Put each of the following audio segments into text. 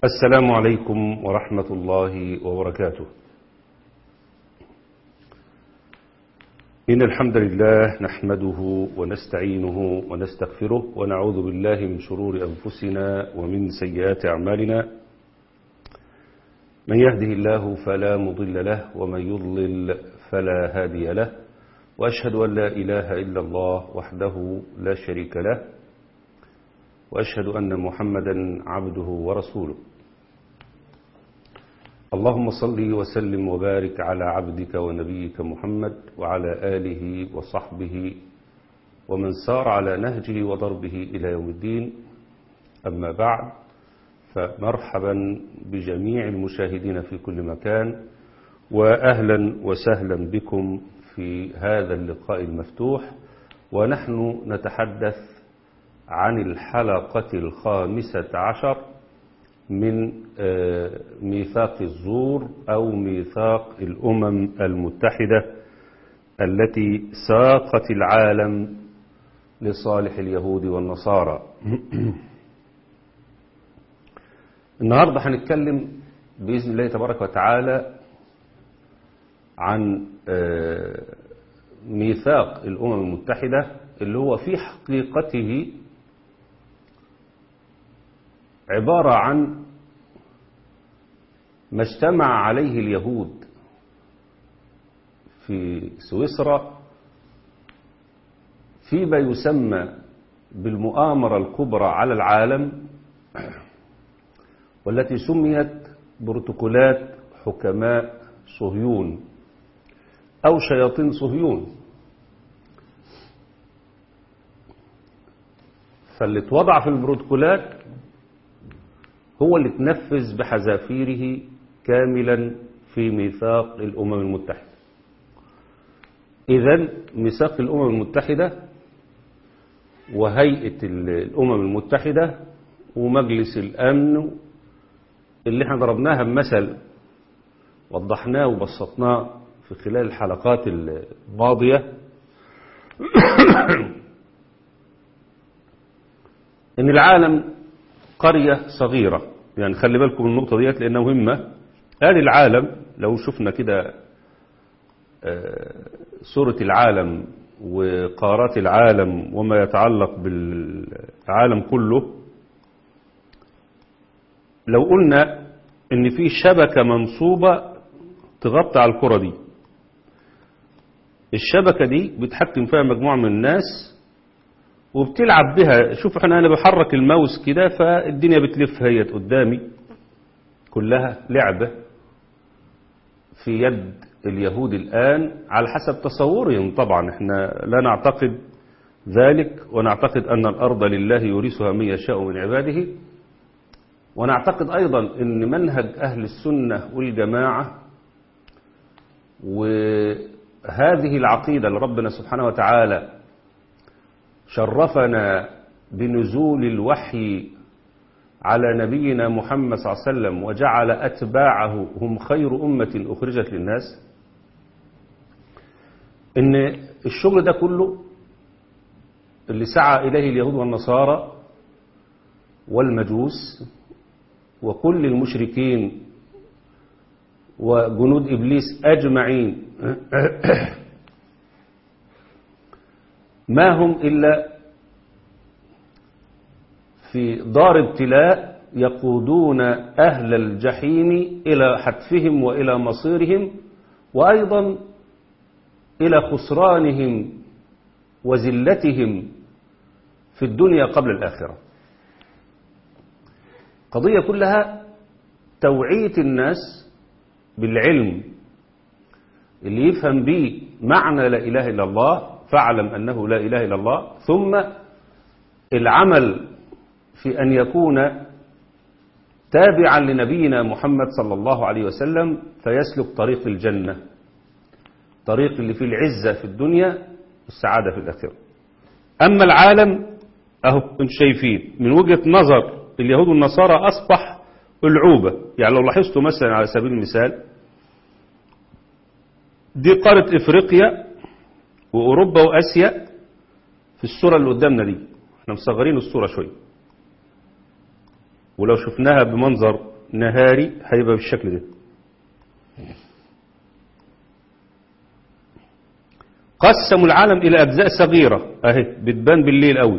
السلام عليكم ورحمة الله وبركاته إن الحمد لله نحمده ونستعينه ونستغفره ونعوذ بالله من شرور أنفسنا ومن سيئات أعمالنا من يهده الله فلا مضل له ومن يضلل فلا هادي له وأشهد أن لا إله إلا الله وحده لا شريك له وأشهد أن محمدا عبده ورسوله اللهم صل وسلم وبارك على عبدك ونبيك محمد وعلى آله وصحبه ومن سار على نهجه وضربه إلى يوم الدين أما بعد فمرحبا بجميع المشاهدين في كل مكان وأهلا وسهلا بكم في هذا اللقاء المفتوح ونحن نتحدث عن الحلقة الخامسة عشر من ميثاق الزور أو ميثاق الأمم المتحدة التي ساقت العالم لصالح اليهود والنصارى النهاردة هنتكلم بإذن الله تبارك وتعالى عن ميثاق الأمم المتحدة اللي هو في حقيقته عبارة عن ما اجتمع عليه اليهود في سويسرا فيما يسمى بالمؤامرة الكبرى على العالم والتي سميت بروتوكولات حكماء صهيون أو شياطين صهيون فاللي اتوضع في البروتوكولات هو اللي تنفذ بحذافيره كاملا في ميثاق الأمم المتحدة إذا ميثاق الأمم المتحدة وهيئة الأمم المتحدة ومجلس الأمن اللي احنا ضربناها بمثل وضحناه وبسطناه في خلال الحلقات الماضية ان العالم قرية صغيرة يعني خلي بالكم من النقطة ديت لأنها مهمة قال العالم لو شفنا كده صورة العالم وقارات العالم وما يتعلق بالعالم كله لو قلنا ان في شبكة منصوبة تغطي على الكرة دي الشبكة دي بيتحكم فيها مجموعة من الناس وبتلعب بها شوف احنا انا بحرك الماوس كده فالدنيا بتلف هي قدامي كلها لعبة في يد اليهود الآن على حسب تصورهم طبعا احنا لا نعتقد ذلك ونعتقد أن الأرض لله يورثها من يشاء من عباده ونعتقد أيضا أن منهج أهل السنة والجماعة وهذه العقيدة لربنا سبحانه وتعالى شرفنا بنزول الوحي على نبينا محمد صلى الله عليه وسلم وجعل أتباعه هم خير أمة أخرجت للناس إن الشغل ده كله اللي سعى إليه اليهود والنصارى والمجوس وكل المشركين وجنود إبليس أجمعين ما هم إلا في دار ابتلاء يقودون أهل الجحيم إلى حتفهم وإلى مصيرهم وأيضا إلى خسرانهم وزلتهم في الدنيا قبل الآخرة قضية كلها توعية الناس بالعلم اللي يفهم به معنى لا إله إلا الله فاعلم أنه لا إله إلا الله ثم العمل في أن يكون تابعا لنبينا محمد صلى الله عليه وسلم فيسلك طريق الجنة طريق اللي فيه العزة في الدنيا والسعادة في الآخرة أما العالم أهو انتم شايفين من وجهة نظر اليهود والنصارى أصبح العوبة يعني لو لاحظتوا مثلا على سبيل المثال دي قارة إفريقيا وأوروبا وآسيا في الصورة اللي قدامنا دي احنا مصغرين الصورة شوية ولو شفناها بمنظر نهاري هيبقى بالشكل ده قسموا العالم إلى أجزاء صغيرة أهي بتبان بالليل قوي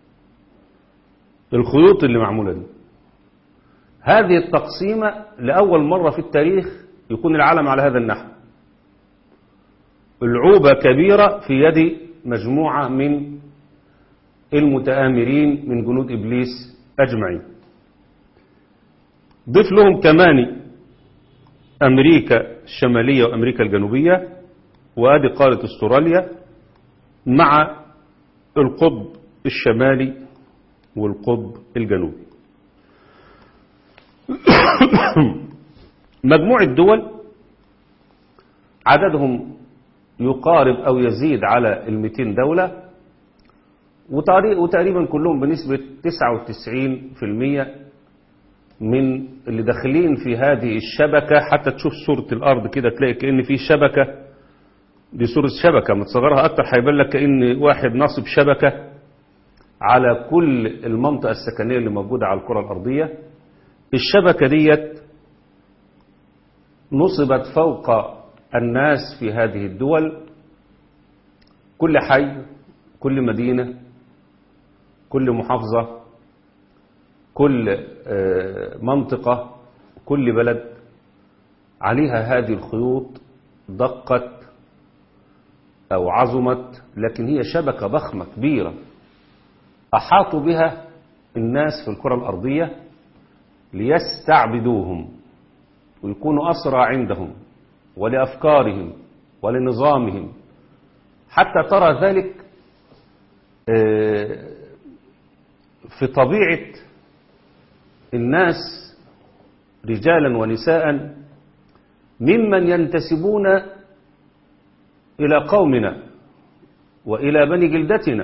الخيوط اللي معمولة دي هذه التقسيمة لأول مرة في التاريخ يكون العالم على هذا النحو العوبة كبيرة في يد مجموعة من المتآمرين من جنود إبليس أجمعين ضيف لهم كمان أمريكا الشمالية وأمريكا الجنوبية وادي قارة استراليا مع القطب الشمالي والقطب الجنوبي مجموعة دول عددهم يقارب أو يزيد على المتين دولة وتقريبا كلهم بنسبة 99% من اللي داخلين في هذه الشبكة حتى تشوف صورة الأرض كده تلاقي كأن في شبكة دي صورة شبكة متصغرها أكتر هيبان لك كأن واحد نصب شبكة على كل المنطقة السكنية اللي موجودة على الكرة الأرضية الشبكة ديت نصبت فوق الناس في هذه الدول كل حي كل مدينة كل محافظة كل منطقة كل بلد عليها هذه الخيوط دقت أو عظمت لكن هي شبكة ضخمة كبيرة أحاطوا بها الناس في الكرة الأرضية ليستعبدوهم ويكونوا أسرى عندهم ولأفكارهم ولنظامهم حتى ترى ذلك في طبيعة الناس رجالا ونساء ممن ينتسبون إلى قومنا وإلى بني جلدتنا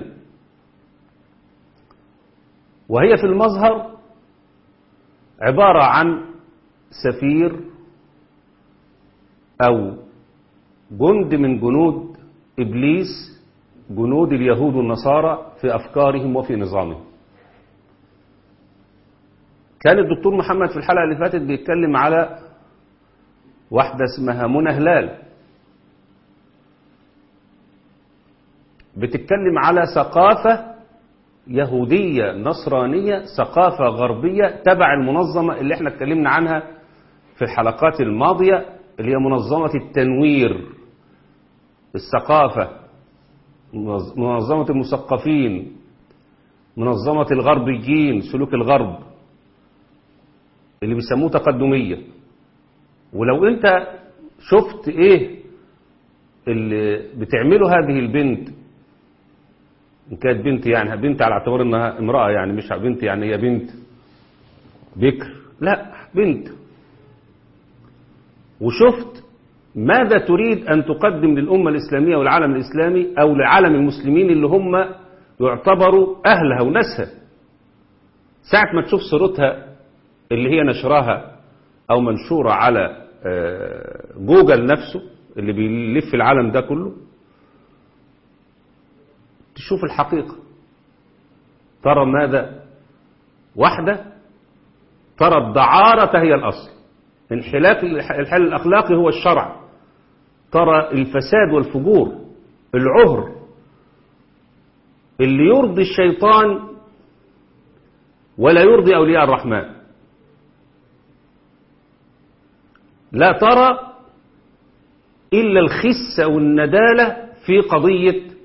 وهي في المظهر عبارة عن سفير أو جند من جنود إبليس جنود اليهود والنصارى في أفكارهم وفي نظامهم كان الدكتور محمد في الحلقة اللي فاتت بيتكلم على واحدة اسمها منى هلال بتتكلم على ثقافة يهودية نصرانية ثقافة غربية تبع المنظمة اللي احنا اتكلمنا عنها في الحلقات الماضية اللي هي منظمة التنوير الثقافة منظمة المثقفين منظمة الغربيين سلوك الغرب اللي بيسموه تقدمية ولو انت شفت ايه اللي بتعمله هذه البنت ان كانت بنت يعني بنت على اعتبار انها امرأة يعني مش بنت يعني هي بنت بكر لا بنت وشفت ماذا تريد أن تقدم للأمة الإسلامية والعالم الإسلامي أو لعالم المسلمين اللي هم يعتبروا أهلها وناسها ساعة ما تشوف صورتها اللي هي نشراها أو منشورة على جوجل نفسه اللي بيلف العالم ده كله تشوف الحقيقة ترى ماذا واحدة ترى الدعارة هي الأصل انحلاك الحل الأخلاقي هو الشرع ترى الفساد والفجور العهر اللي يرضي الشيطان ولا يرضي أولياء الرحمن لا ترى إلا الخس والندالة في قضية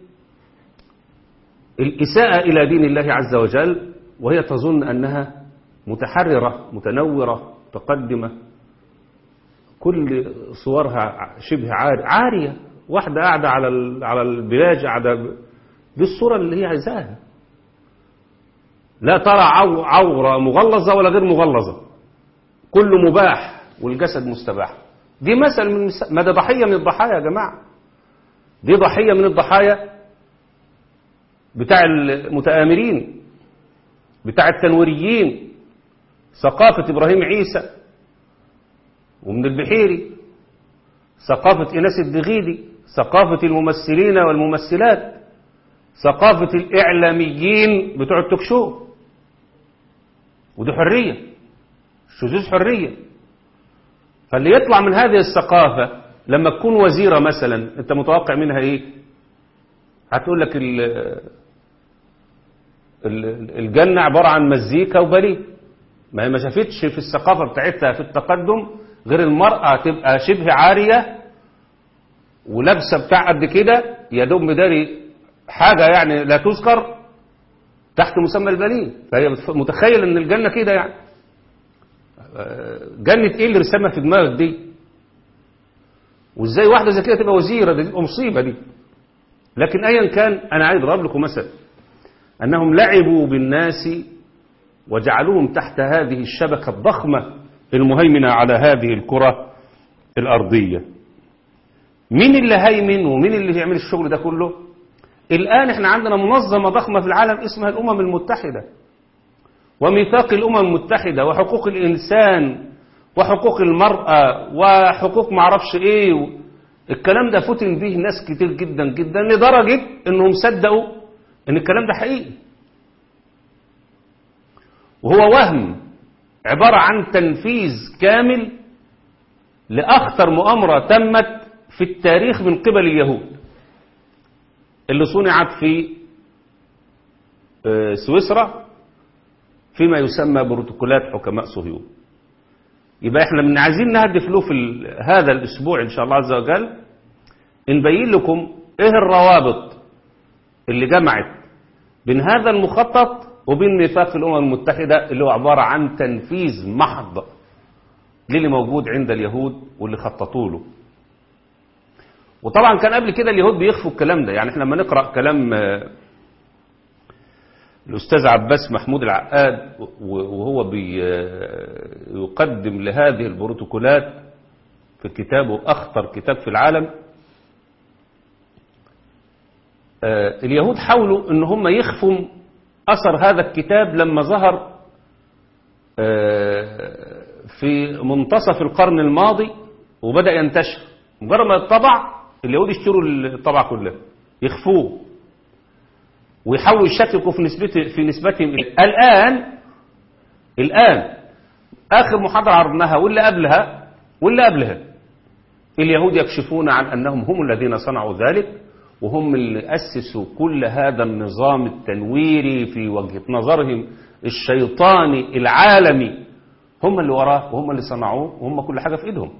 الإساءة إلى دين الله عز وجل وهي تظن أنها متحررة متنورة متقدمة كل صورها شبه عارية عارية واحدة قاعدة على على البلاج قاعدة دي الصورة اللي هي عايزاها لا ترى عورة مغلظة ولا غير مغلظة كله مباح والجسد مستباح دي مثل من ما ده ضحية من الضحايا يا جماعة دي ضحية من الضحايا بتاع المتآمرين بتاع التنويريين ثقافة إبراهيم عيسى ومن البحيري ثقافة إناس الدغيدي ثقافة الممثلين والممثلات ثقافة الإعلاميين بتوع التوك شو ودي حرية شذوذ حرية فاللي يطلع من هذه الثقافة لما تكون وزيرة مثلا انت متوقع منها ايه هتقول لك ال ال- الجنة عبارة عن مزيكا وبليه ما هي ما شافتش في الثقافة بتاعتها في التقدم غير المرأة تبقى شبه عارية ولابسة بتاع قد كده يا دوب مداري حاجة يعني لا تذكر تحت مسمى البليه فهي بتف- متخيل ان الجنة كده يعني آه، جنة ايه اللي رسمها في دماغك دي وازاي واحدة زي كده تبقى وزيرة دي تبقى مصيبة دي لكن ايا كان انا عايز اضرب لكم مثل انهم لعبوا بالناس وجعلوهم تحت هذه الشبكة الضخمة المهيمنة على هذه الكرة الأرضية مين اللي هيمن ومين اللي يعمل الشغل ده كله الآن احنا عندنا منظمة ضخمة في العالم اسمها الأمم المتحدة وميثاق الأمم المتحدة وحقوق الإنسان وحقوق المرأة وحقوق معرفش ايه و... الكلام ده فتن به ناس كتير جدا جدا لدرجة انهم صدقوا ان الكلام ده حقيقي وهو وهم عبارة عن تنفيذ كامل لأخطر مؤامرة تمت في التاريخ من قبل اليهود اللي صنعت في آه، سويسرا فيما يسمى بروتوكولات حكماء صهيون يبقى احنا من عايزين نهدف له في ال- هذا الاسبوع ان شاء الله عز وجل نبين لكم ايه الروابط اللي جمعت بين هذا المخطط وبين ميثاق الامم المتحده اللي هو عباره عن تنفيذ محض للي موجود عند اليهود واللي خططوا له وطبعا كان قبل كده اليهود بيخفوا الكلام ده يعني احنا لما نقرا كلام آه، الأستاذ عباس محمود العقاد وهو بيقدم لهذه البروتوكولات في كتابه أخطر كتاب في العالم آه، اليهود حاولوا ان هم يخفوا أثر هذا الكتاب لما ظهر آه، في منتصف القرن الماضي وبدأ ينتشر مجرد ما يطبع اليهود يشتروا الطبعة كلها يخفوه ويحاولوا يشككوا في نسبته في نسبتهم إليه. الآن الآن آخر محاضرة عرضناها واللي قبلها واللي قبلها اليهود يكشفون عن أنهم هم الذين صنعوا ذلك وهم اللي أسسوا كل هذا النظام التنويري في وجهة نظرهم الشيطاني العالمي هم اللي وراه وهم اللي صنعوه وهم كل حاجة في إيدهم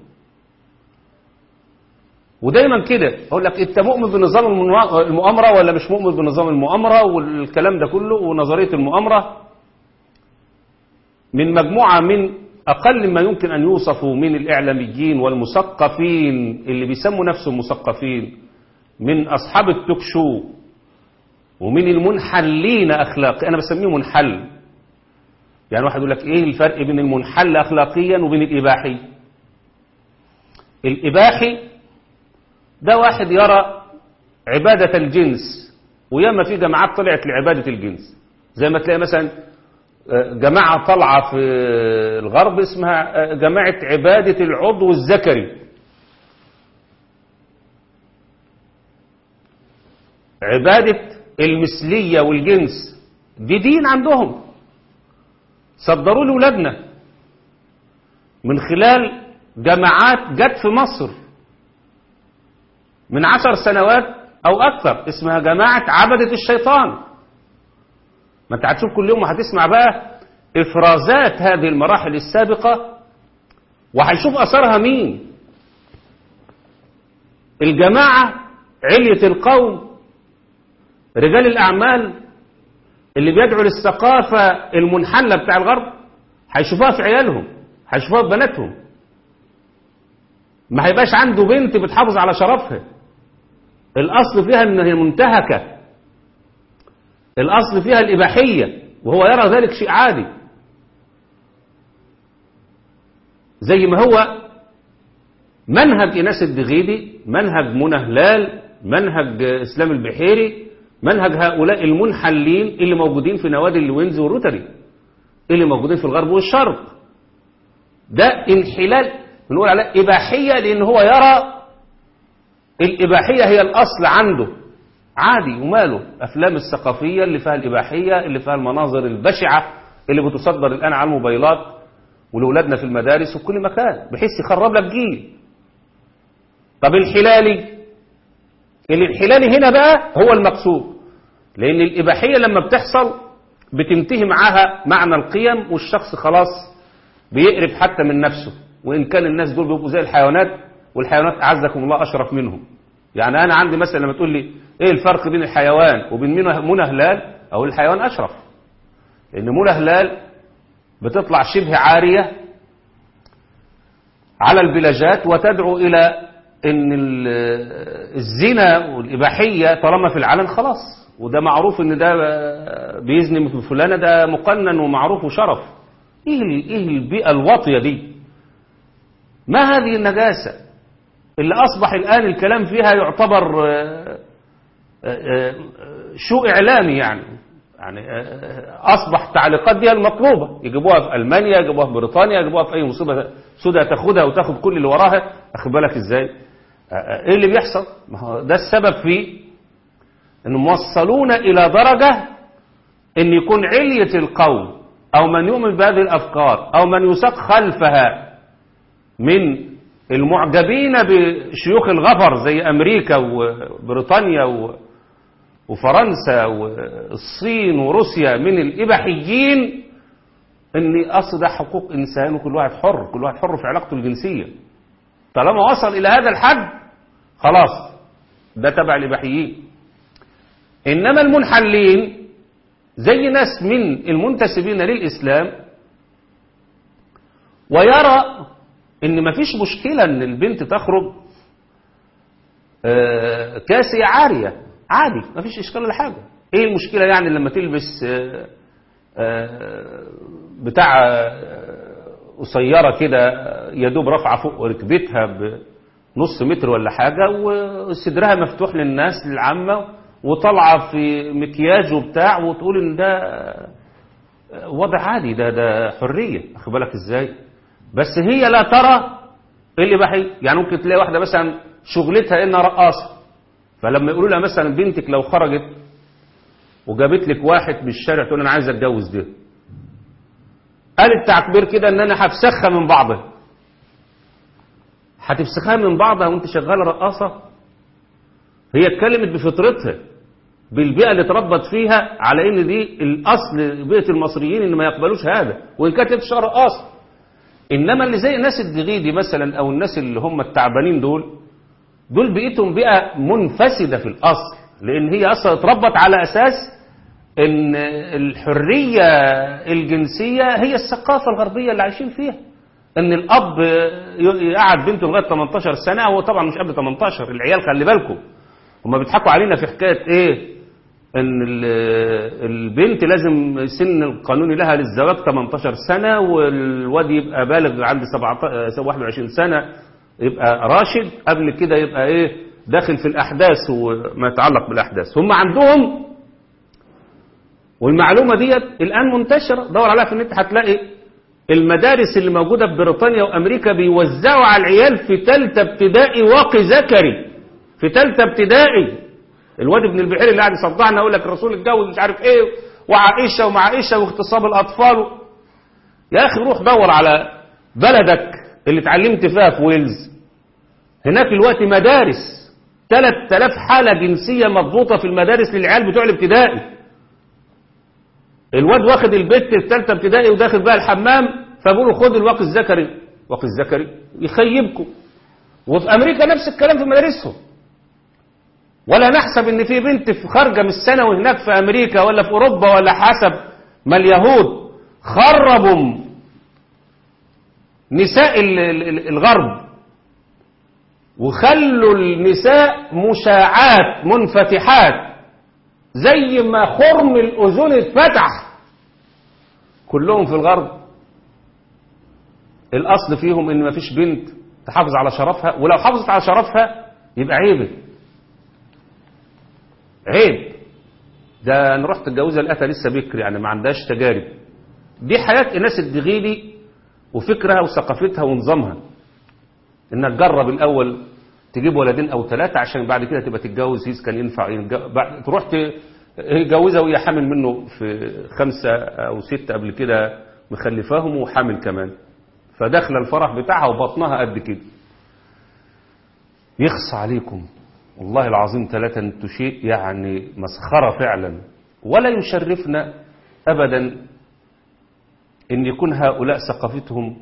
ودايما كده اقول لك انت مؤمن بنظام المنوا- المؤامره ولا مش مؤمن بنظام المؤامره والكلام ده كله ونظريه المؤامره من مجموعه من اقل ما يمكن ان يوصفوا من الاعلاميين والمثقفين اللي بيسموا نفسهم مثقفين من اصحاب التوك شو ومن المنحلين اخلاقيا انا بسميه منحل يعني واحد يقول لك ايه الفرق بين المنحل اخلاقيا وبين الاباحي الاباحي ده واحد يرى عبادة الجنس وياما في جماعات طلعت لعبادة الجنس زي ما تلاقي مثلا آه، جماعة طالعة في الغرب اسمها آه، جماعة عبادة العضو الذكري عبادة المثلية والجنس دي دين عندهم صدروا لأولادنا من خلال جماعات جت في مصر من عشر سنوات أو أكثر اسمها جماعة عبدة الشيطان ما انت هتشوف كل يوم وهتسمع بقى إفرازات هذه المراحل السابقة وهيشوف أثرها مين الجماعة علية القوم رجال الأعمال اللي بيدعوا للثقافة المنحلة بتاع الغرب هيشوفوها في عيالهم هيشوفوها في بناتهم ما هيبقاش عنده بنت بتحافظ على شرفها الأصل فيها أن هي منتهكة الأصل فيها الإباحية وهو يرى ذلك شيء عادي زي ما هو منهج إناس الدغيدي منهج منى هلال منهج إسلام البحيري منهج هؤلاء المنحلين اللي موجودين في نوادي الوينز والروتري اللي موجودين في الغرب والشرق ده انحلال بنقول عليه إباحية لأن هو يرى الإباحية هي الأصل عنده عادي وماله أفلام الثقافية اللي فيها الإباحية اللي فيها المناظر البشعة اللي بتصدر الآن على الموبايلات ولأولادنا في المدارس وفي كل مكان بحيث يخرب لك جيل طب الحلالي الانحلالي هنا بقى هو المقصود لأن الإباحية لما بتحصل بتنتهي معاها معنى القيم والشخص خلاص بيقرب حتى من نفسه وإن كان الناس دول بيبقوا زي الحيوانات والحيوانات أعزكم الله أشرف منهم يعني أنا عندي مثلا لما تقول لي إيه الفرق بين الحيوان وبين منى هلال أو الحيوان أشرف لأن منى هلال بتطلع شبه عارية على البلاجات وتدعو إلى ان الزنا والإباحية طالما في العلن خلاص وده معروف ان ده بيزني مثل فلانة ده مقنن ومعروف وشرف ايه ايه البيئة الواطية دي ما هذه النجاسة اللي اصبح الان الكلام فيها يعتبر شو اعلامي يعني يعني اصبح التعليقات دي المطلوبة يجيبوها في المانيا يجيبوها في بريطانيا يجيبوها في اي مصيبة سودة تاخدها وتاخد كل اللي وراها اخد بالك ازاي ايه اللي بيحصل ما هو ده السبب فيه ان موصلون الى درجة ان يكون علية القوم او من يؤمن بهذه الافكار او من يساق خلفها من المعجبين بشيوخ الغفر زي امريكا وبريطانيا وفرنسا والصين وروسيا من الاباحيين ان اصل ده حقوق انسان وكل واحد حر كل واحد حر في علاقته الجنسيه طالما وصل إلى هذا الحد خلاص ده تبع الإباحيين إنما المنحلين زي ناس من المنتسبين للإسلام ويرى إن مفيش مشكلة إن البنت تخرج كاسية عارية عادي مفيش إشكال ولا حاجة إيه المشكلة يعني لما تلبس بتاع قصيرة كده يدوب رافعة فوق ركبتها بنص متر ولا حاجة وصدرها مفتوح للناس للعامة وطالعة في مكياج وبتاع وتقول ان ده وضع عادي ده ده حرية اخد بالك ازاي بس هي لا ترى اللي بحي يعني ممكن تلاقي واحدة مثلا شغلتها انها رقاصة فلما يقولوا لها مثلا بنتك لو خرجت وجابت لك واحد بالشارع تقول انا عايز اتجوز ده قال التعبير كده ان انا هفسخها من بعضها هتفسخها من بعضها وانت شغاله رقاصه هي اتكلمت بفطرتها بالبيئه اللي اتربت فيها على ان دي الاصل بيئه المصريين ان ما يقبلوش هذا وان كانت تشتغل رقاصه انما اللي زي الناس الدغيدي مثلا او الناس اللي هم التعبانين دول دول بيئتهم بيئه منفسده في الاصل لان هي اصلا اتربت على اساس ان الحرية الجنسية هي الثقافة الغربية اللي عايشين فيها ان الاب يقعد بنته لغاية 18 سنة هو طبعا مش قبل 18 العيال خلي بالكم هما بيضحكوا علينا في حكاية ايه ان البنت لازم سن القانوني لها للزواج 18 سنة والواد يبقى بالغ عند 17 21 سنة يبقى راشد قبل كده يبقى ايه داخل في الاحداث وما يتعلق بالاحداث هم عندهم والمعلومة ديت الآن منتشرة دور عليها في النت هتلاقي المدارس اللي موجودة في بريطانيا وأمريكا بيوزعوا على العيال في تالتة ابتدائي واقي ذكري في تالتة ابتدائي الواد ابن البحير اللي قاعد يصدعنا يقول لك الرسول اتجوز مش عارف ايه وعائشة ومع عائشة واغتصاب الأطفال يا أخي روح دور على بلدك اللي اتعلمت فيها في ويلز هناك دلوقتي مدارس 3000 حالة جنسية مضبوطة في المدارس للعيال بتوع الابتدائي الواد واخد البت في ثالثه ابتدائي وداخل بقى الحمام فبيقولوا خد الواقي الذكري واقي الذكري يخيبكم وفي امريكا نفس الكلام في مدارسهم ولا نحسب ان في بنت في خارجه من الثانوي هناك في امريكا ولا في اوروبا ولا حسب ما اليهود خربوا نساء الغرب وخلوا النساء مشاعات منفتحات زي ما خرم الأذن اتفتح كلهم في الغرب الأصل فيهم إن مفيش بنت تحافظ على شرفها ولو حافظت على شرفها يبقى عيب عيب ده أنا رحت اتجوزها لقيتها لسه بكر يعني ما عندهاش تجارب دي حياة الناس الدغيلي وفكرها وثقافتها ونظامها إنها تجرب الأول تجيب ولدين او ثلاثة عشان بعد كده تبقى تتجوز هيس كان ينفع ينجو... تروح تجوزها وهي حامل منه في خمسة او ستة قبل كده مخلفاهم وحامل كمان فداخله الفرح بتاعها وبطنها قد كده يخص عليكم والله العظيم ثلاثة انتوا شيء يعني مسخرة فعلا ولا يشرفنا أبدا ان يكون هؤلاء ثقافتهم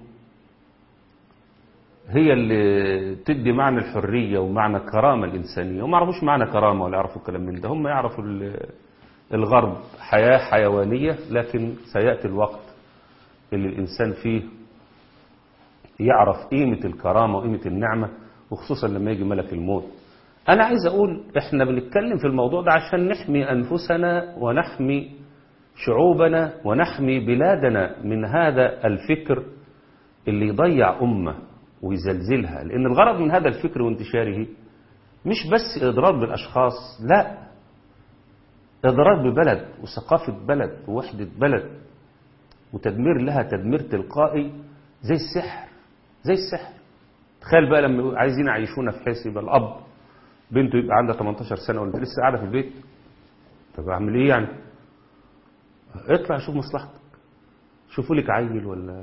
هي اللي تدي معنى الحرية ومعنى الكرامة الإنسانية وما يعرفوش معنى كرامة ولا يعرفوا الكلام من ده هم يعرفوا الغرب حياة حيوانية لكن سيأتي الوقت اللي الإنسان فيه يعرف قيمة الكرامة وقيمة النعمة وخصوصا لما يجي ملك الموت أنا عايز أقول إحنا بنتكلم في الموضوع ده عشان نحمي أنفسنا ونحمي شعوبنا ونحمي بلادنا من هذا الفكر اللي يضيع أمة ويزلزلها لأن الغرض من هذا الفكر وانتشاره مش بس إضرار بالأشخاص لا إضرار ببلد وثقافة بلد ووحدة بلد وتدمير لها تدمير تلقائي زي السحر زي السحر تخيل بقى لما عايزين يعيشونا في حيث يبقى الأب بنته يبقى عندها 18 سنة وانت لسه قاعدة في البيت طب أعمل إيه يعني اطلع شوف مصلحتك شوفوا لك عيل ولا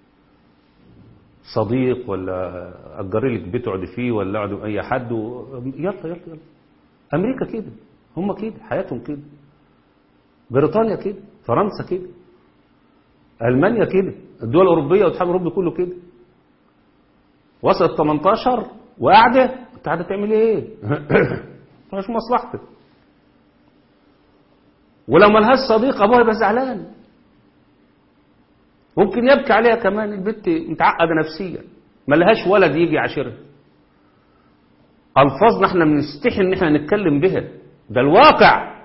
صديق ولا أجري لك بيت اقعدي فيه ولا اقعدي أي حد و... يلا يلا يلا أمريكا كده هم كده حياتهم كده بريطانيا كده فرنسا كده ألمانيا كده الدول الأوروبية والاتحاد الأوروبي كله كده وصلت 18 وقاعدة انت قاعدة تعمل ايه مش مصلحتك ولو ملهاش صديق ابوها يبقى زعلان ممكن يبكي عليها كمان البنت متعقده نفسيا ملهاش ولد يجي يعاشرها الفاظنا احنا بنستحي ان احنا نتكلم بها ده الواقع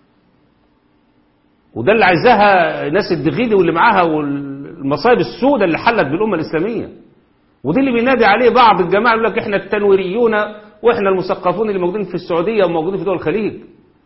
وده اللي عايزاها ناس الدغيدي واللي معاها والمصايب السوداء اللي حلت بالامه الاسلاميه ودي اللي بينادي عليه بعض الجماعه يقول لك احنا التنويريون واحنا المثقفون اللي موجودين في السعوديه وموجودين في دول الخليج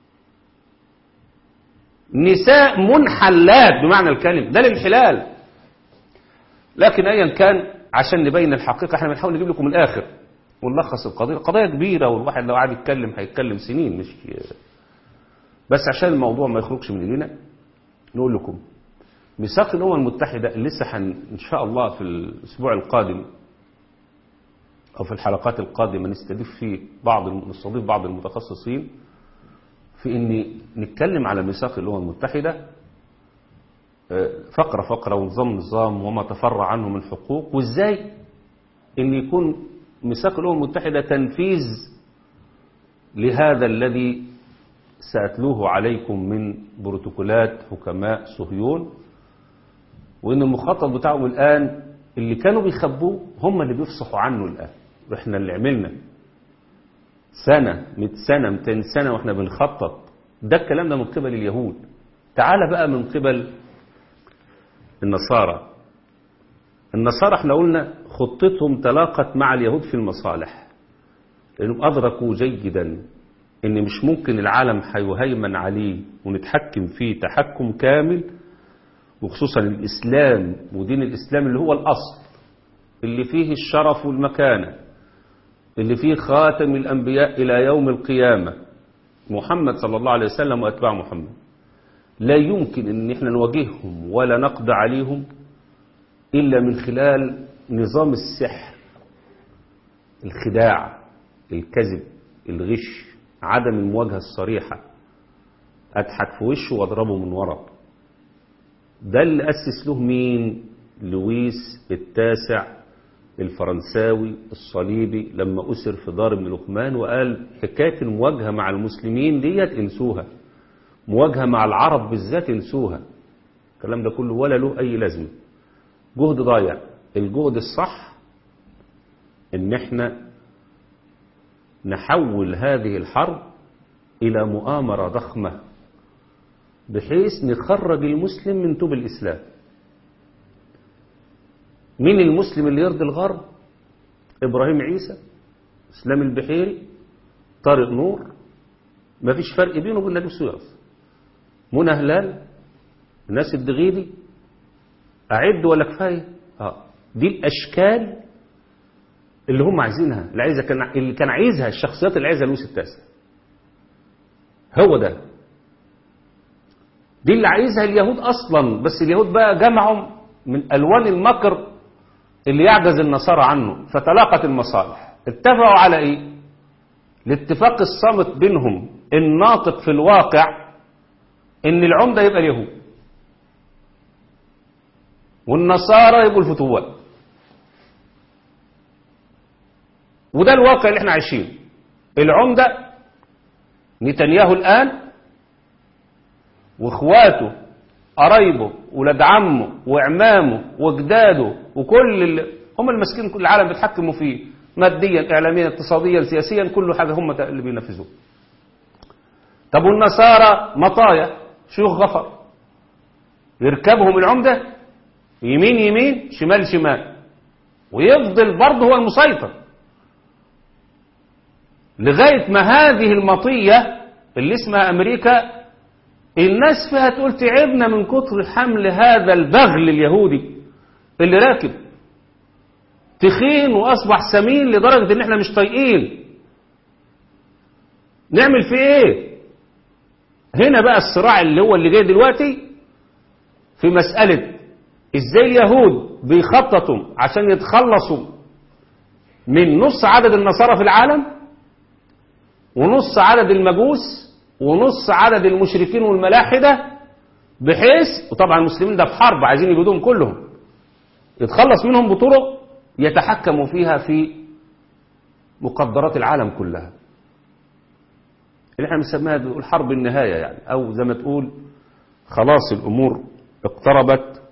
نساء منحلات بمعنى الكلمة ده الانحلال لكن ايا كان عشان نبين الحقيقة احنا بنحاول نجيب لكم الاخر ونلخص القضية قضية كبيرة والواحد لو قعد يتكلم هيتكلم سنين مش بس عشان الموضوع ما يخرجش من ايدينا نقول لكم ميثاق الامم المتحدة اللي لسه حن ان شاء الله في الاسبوع القادم او في الحلقات القادمة نستضيف فيه بعض نستضيف بعض المتخصصين في ان نتكلم على ميثاق الامم المتحدة فقرة فقرة ونظام نظام وما تفرع عنه من حقوق وازاي ان يكون ميثاق الامم المتحدة تنفيذ لهذا الذي سأتلوه عليكم من بروتوكولات حكماء صهيون وان المخطط بتاعهم الان اللي كانوا بيخبوه هم اللي بيفصحوا عنه الان واحنا اللي عملنا سنة 100 سنة 200 سنة واحنا بنخطط ده الكلام ده من قبل اليهود تعال بقى من قبل النصارى النصارى احنا قلنا خطتهم تلاقت مع اليهود في المصالح لانهم ادركوا جيدا ان مش ممكن العالم هيهيمن عليه ونتحكم فيه تحكم كامل وخصوصا الاسلام ودين الاسلام اللي هو الاصل اللي فيه الشرف والمكانه اللي فيه خاتم الأنبياء إلى يوم القيامة محمد صلى الله عليه وسلم وأتباع محمد لا يمكن أن احنا نواجههم ولا نقضي عليهم إلا من خلال نظام السحر الخداع الكذب الغش عدم المواجهة الصريحة أضحك في وشه وأضربه من ورا ده اللي أسس له مين لويس التاسع الفرنساوي الصليبي لما أسر في دار ابن لقمان وقال حكاية المواجهة مع المسلمين ديت انسوها مواجهة مع العرب بالذات انسوها الكلام ده كله ولا له أي لازمة جهد ضايع الجهد الصح ان احنا نحول هذه الحرب إلى مؤامرة ضخمة بحيث نخرج المسلم من توب الإسلام مين المسلم اللي يرضي الغرب إبراهيم عيسى إسلام البحيري طارق نور ما فيش فرق بينه وبين نجيب سويرس منى هلال الناس الدغيدي أعد ولا كفاية آه. دي الأشكال اللي هم عايزينها اللي, عايزة كان اللي كان عايزها الشخصيات اللي عايزها لويس التاسع هو ده دي اللي عايزها اليهود أصلا بس اليهود بقى جمعهم من ألوان المكر اللي يعجز النصارى عنه فتلاقت المصالح اتفقوا على ايه الاتفاق الصامت بينهم الناطق في الواقع ان العمدة يبقى اليهود والنصارى يبقوا الفتوات وده الواقع اللي احنا عايشينه العمدة نتنياهو الآن واخواته قرايبه ولاد عمه وعمامه وجداده وكل اللي هم المسكين كل العالم بيتحكموا فيه ماديا اعلاميا اقتصاديا سياسيا كل حاجه هم اللي بينفذوه طب والنصارى مطايا شيوخ غفر يركبهم العمده يمين يمين شمال شمال ويفضل برضه هو المسيطر لغايه ما هذه المطيه اللي اسمها امريكا الناس فيها تقول تعبنا من كتر حمل هذا البغل اليهودي اللي راكب تخين واصبح سمين لدرجة ان احنا مش طايقين نعمل فيه ايه هنا بقى الصراع اللي هو اللي جاي دلوقتي في مسألة ازاي اليهود بيخططوا عشان يتخلصوا من نص عدد النصارى في العالم ونص عدد المجوس ونص عدد المشركين والملاحدة بحيث وطبعا المسلمين ده في حرب عايزين يجدوهم كلهم يتخلص منهم بطرق يتحكموا فيها في مقدرات العالم كلها اللي احنا بنسميها بنقول حرب النهاية يعني او زي ما تقول خلاص الامور اقتربت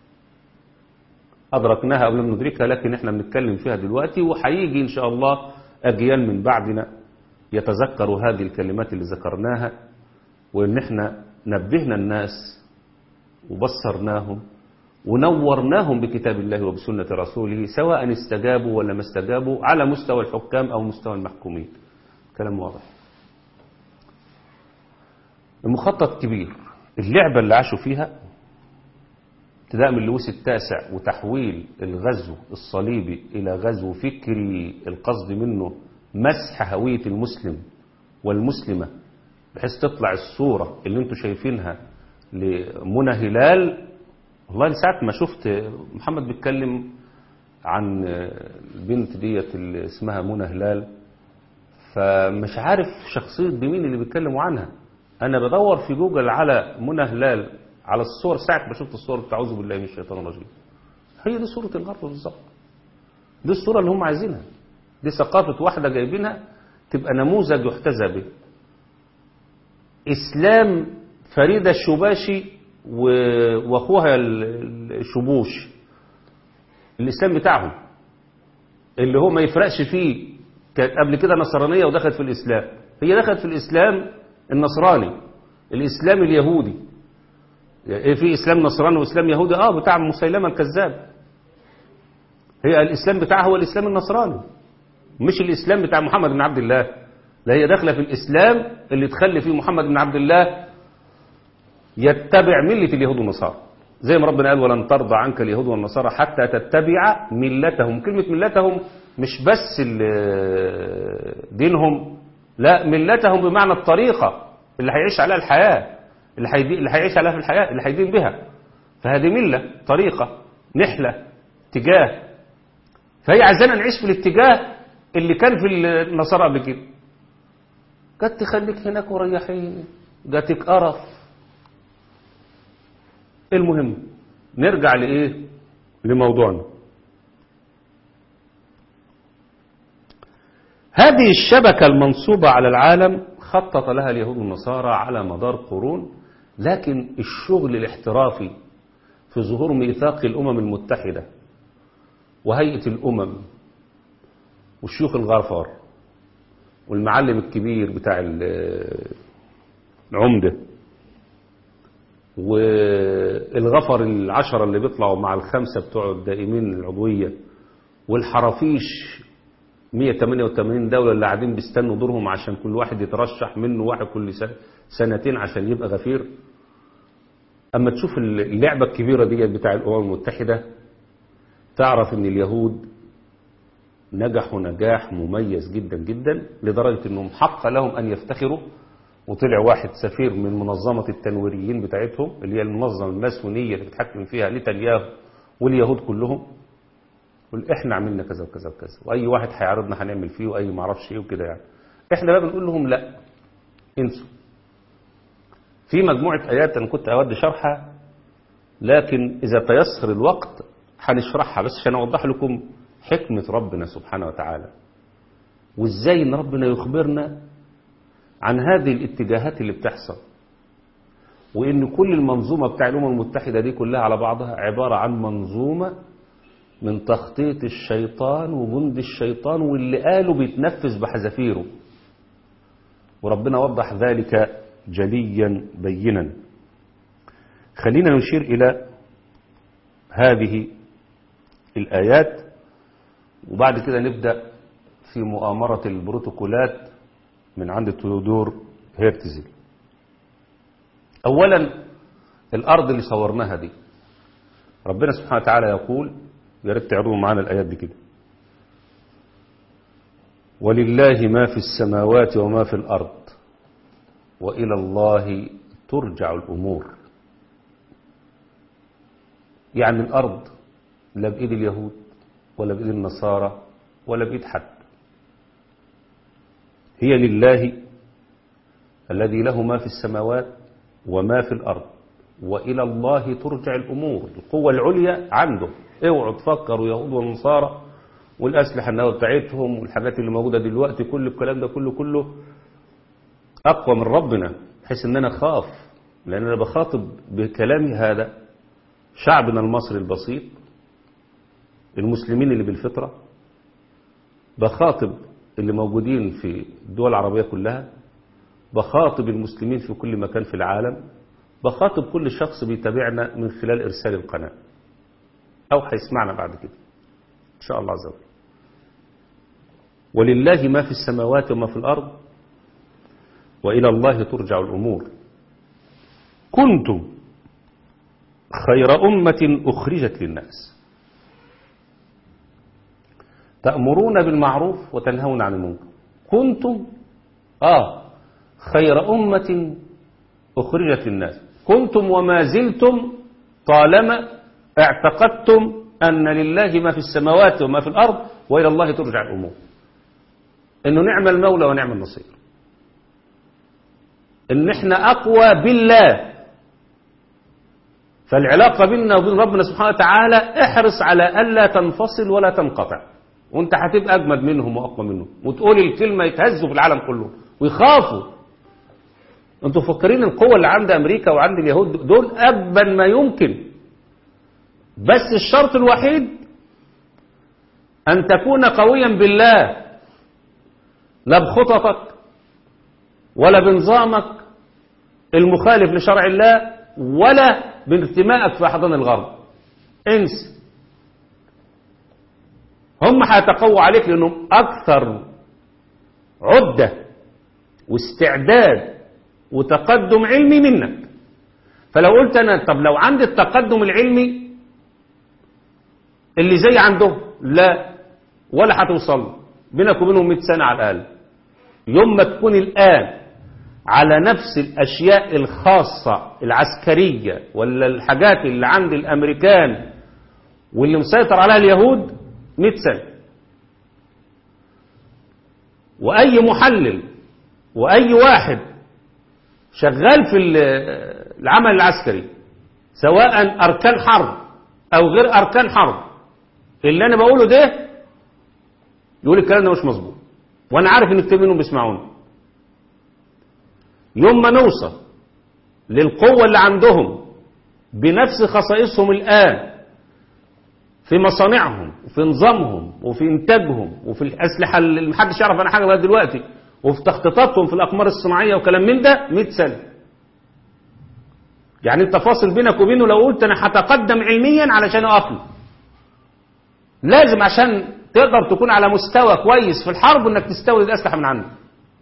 ادركناها او لم ندركها لكن احنا بنتكلم فيها دلوقتي وهيجي ان شاء الله اجيال من بعدنا يتذكروا هذه الكلمات اللي ذكرناها وان احنا نبهنا الناس وبصرناهم ونورناهم بكتاب الله وبسنة رسوله سواء استجابوا ولا ما استجابوا على مستوى الحكام أو مستوى المحكومين كلام واضح المخطط كبير اللعبة اللي عاشوا فيها ابتداء من لويس التاسع وتحويل الغزو الصليبي إلى غزو فكري القصد منه مسح هوية المسلم والمسلمة بحيث تطلع الصورة اللي انتم شايفينها لمنى هلال والله ساعة ما شفت محمد بيتكلم عن البنت ديت اللي اسمها منى هلال فمش عارف شخصية بمين اللي بيتكلموا عنها انا بدور في جوجل على منى هلال على الصور ساعة ما شفت الصور بتاع اعوذ بالله من الشيطان الرجيم هي دي صورة الغرب بالظبط دي الصورة اللي هم عايزينها دي ثقافة واحدة جايبينها تبقى نموذج يحتذى به إسلام فريدة الشباشي واخوها الشبوش الاسلام بتاعهم اللي هو ما يفرقش فيه كانت قبل كده نصرانيه ودخلت في الاسلام هي دخلت في الاسلام النصراني الاسلام اليهودي ايه في اسلام نصراني واسلام يهودي اه بتاع مسيلمه الكذاب هي الاسلام بتاعها هو الاسلام النصراني مش الاسلام بتاع محمد بن عبد الله لا هي داخله في الاسلام اللي تخلي فيه محمد بن عبد الله يتبع ملة اليهود والنصارى زي ما ربنا قال ولن ترضى عنك اليهود والنصارى حتى تتبع ملتهم كلمة ملتهم مش بس دينهم لا ملتهم بمعنى الطريقة اللي هيعيش عليها الحياة اللي, هيدي اللي هيعيش عليها في الحياة اللي هيدين بها فهذه ملة طريقة نحلة اتجاه فهي عايزانا نعيش في الاتجاه اللي كان في النصارى قبل كده قد تخليك هناك وريحين جاتك قرف المهم نرجع لإيه لموضوعنا هذه الشبكة المنصوبة على العالم خطط لها اليهود والنصارى على مدار قرون لكن الشغل الاحترافي في ظهور ميثاق الأمم المتحدة وهيئة الأمم والشيوخ الغفر والمعلم الكبير بتاع العمده والغفر العشرة اللي بيطلعوا مع الخمسة بتوع الدائمين العضوية والحرافيش 188 دولة اللي قاعدين بيستنوا دورهم عشان كل واحد يترشح منه واحد كل سنتين عشان يبقى غفير أما تشوف اللعبة الكبيرة دي بتاع الأمم المتحدة تعرف ان اليهود نجحوا نجاح مميز جدا جدا لدرجة انهم حق لهم ان يفتخروا وطلع واحد سفير من منظمة التنويريين بتاعتهم اللي هي المنظمة الماسونية اللي بتحكم فيها نتنياهو واليهود كلهم يقول احنا عملنا كذا وكذا وكذا واي واحد هيعرضنا هنعمل فيه واي ما اعرفش ايه وكده يعني احنا بقى بنقول لهم لا انسوا في مجموعة ايات انا كنت اود شرحها لكن اذا تيسر الوقت هنشرحها بس عشان اوضح لكم حكمة ربنا سبحانه وتعالى وازاي ان ربنا يخبرنا عن هذه الاتجاهات اللي بتحصل وان كل المنظومة بتاع الامم المتحدة دي كلها على بعضها عبارة عن منظومة من تخطيط الشيطان وجند الشيطان واللي قالوا بيتنفذ بحذافيره وربنا وضح ذلك جليا بينا خلينا نشير إلى هذه الآيات وبعد كده نبدأ في مؤامرة البروتوكولات من عند تيودور هيرتزل أولا الأرض اللي صورناها دي ربنا سبحانه وتعالى يقول يا ريت تعرضوا معانا الآيات دي كده ولله ما في السماوات وما في الأرض وإلى الله ترجع الأمور يعني الأرض لا بإيد اليهود ولا بإيد النصارى ولا بإيد حد هي لله الذي له ما في السماوات وما في الأرض وإلى الله ترجع الأمور القوة العليا عنده اوعوا تفكروا يهود والنصارى والأسلحة النووية بتاعتهم والحاجات اللي موجودة دلوقتي كل الكلام ده كله كله أقوى من ربنا بحيث أن أنا خاف لأن أنا بخاطب بكلامي هذا شعبنا المصري البسيط المسلمين اللي بالفطرة بخاطب اللي موجودين في الدول العربية كلها بخاطب المسلمين في كل مكان في العالم بخاطب كل شخص بيتابعنا من خلال إرسال القناة أو هيسمعنا بعد كده إن شاء الله عز وجل ولله ما في السماوات وما في الأرض وإلى الله ترجع الأمور كنتم خير أمة أخرجت للناس تأمرون بالمعروف وتنهون عن المنكر كنتم آه خير أمة أخرجت للناس كنتم وما زلتم طالما اعتقدتم أن لله ما في السماوات وما في الأرض وإلى الله ترجع الأمور إنه نعم المولى ونعم النصير إن إحنا أقوى بالله فالعلاقة بيننا وبين ربنا سبحانه وتعالى احرص على ألا تنفصل ولا تنقطع وانت هتبقى أجمد منهم وأقوى منهم وتقول الكلمة يتهزوا في العالم كله ويخافوا انتوا مفكرين القوة اللي عند أمريكا وعند اليهود دول أبا ما يمكن بس الشرط الوحيد أن تكون قويا بالله لا بخططك ولا بنظامك المخالف لشرع الله ولا بانتمائك في أحضان الغرب انسى هم هيتقوى عليك لأنهم أكثر عدة واستعداد وتقدم علمي منك فلو قلت أنا طب لو عندي التقدم العلمي اللي زي عندهم لا ولا هتوصل بينك وبينهم 100 سنة على الأقل يوم ما تكون الآن على نفس الأشياء الخاصة العسكرية ولا الحاجات اللي عند الأمريكان واللي مسيطر عليها اليهود 100 سنة وأي محلل وأي واحد شغال في العمل العسكري سواء أركان حرب أو غير أركان حرب اللي أنا بقوله ده يقول الكلام ده مش مظبوط وأنا عارف إن كتير منهم بيسمعوني يوم ما نوصل للقوة اللي عندهم بنفس خصائصهم الآن في مصانعهم وفي نظامهم وفي إنتاجهم وفي الأسلحة اللي محدش يعرف عنها حاجة لغاية دلوقتي وفي تخطيطاتهم في الأقمار الصناعية وكلام من ده 100 سنة يعني انت فاصل بينك وبينه لو قلت انا هتقدم علميا علشان اقف له لازم عشان تقدر تكون على مستوى كويس في الحرب انك تستورد اسلحه من عنده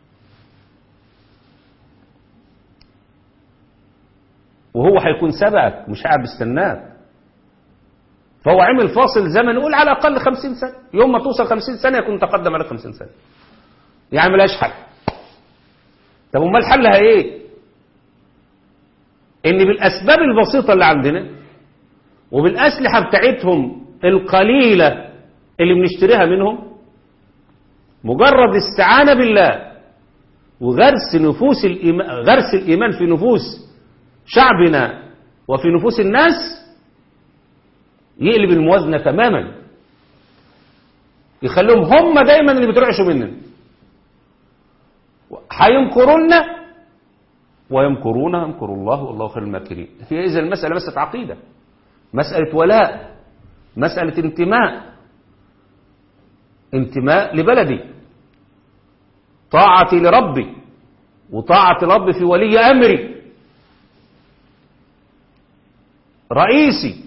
وهو هيكون سبقك مش قاعد بيستناك فهو عمل فاصل زمن نقول على الاقل 50 سنه يوم ما توصل 50 سنه يكون تقدم عليك 50 سنه يعني ملهاش حل طب امال حلها ايه ان بالاسباب البسيطه اللي عندنا وبالاسلحه بتاعتهم القليله اللي بنشتريها منهم مجرد استعانة بالله وغرس نفوس الإيمان غرس الإيمان في نفوس شعبنا وفي نفوس الناس يقلب الموازنة تماما يخليهم هم دايما اللي بترعشوا مننا هيمكرون ويمكرون يمكر الله والله خير الماكرين هي إذا المسألة مسألة عقيدة مسألة ولاء مسألة انتماء انتماء لبلدي طاعتي لربي وطاعة ربي في ولي أمري رئيسي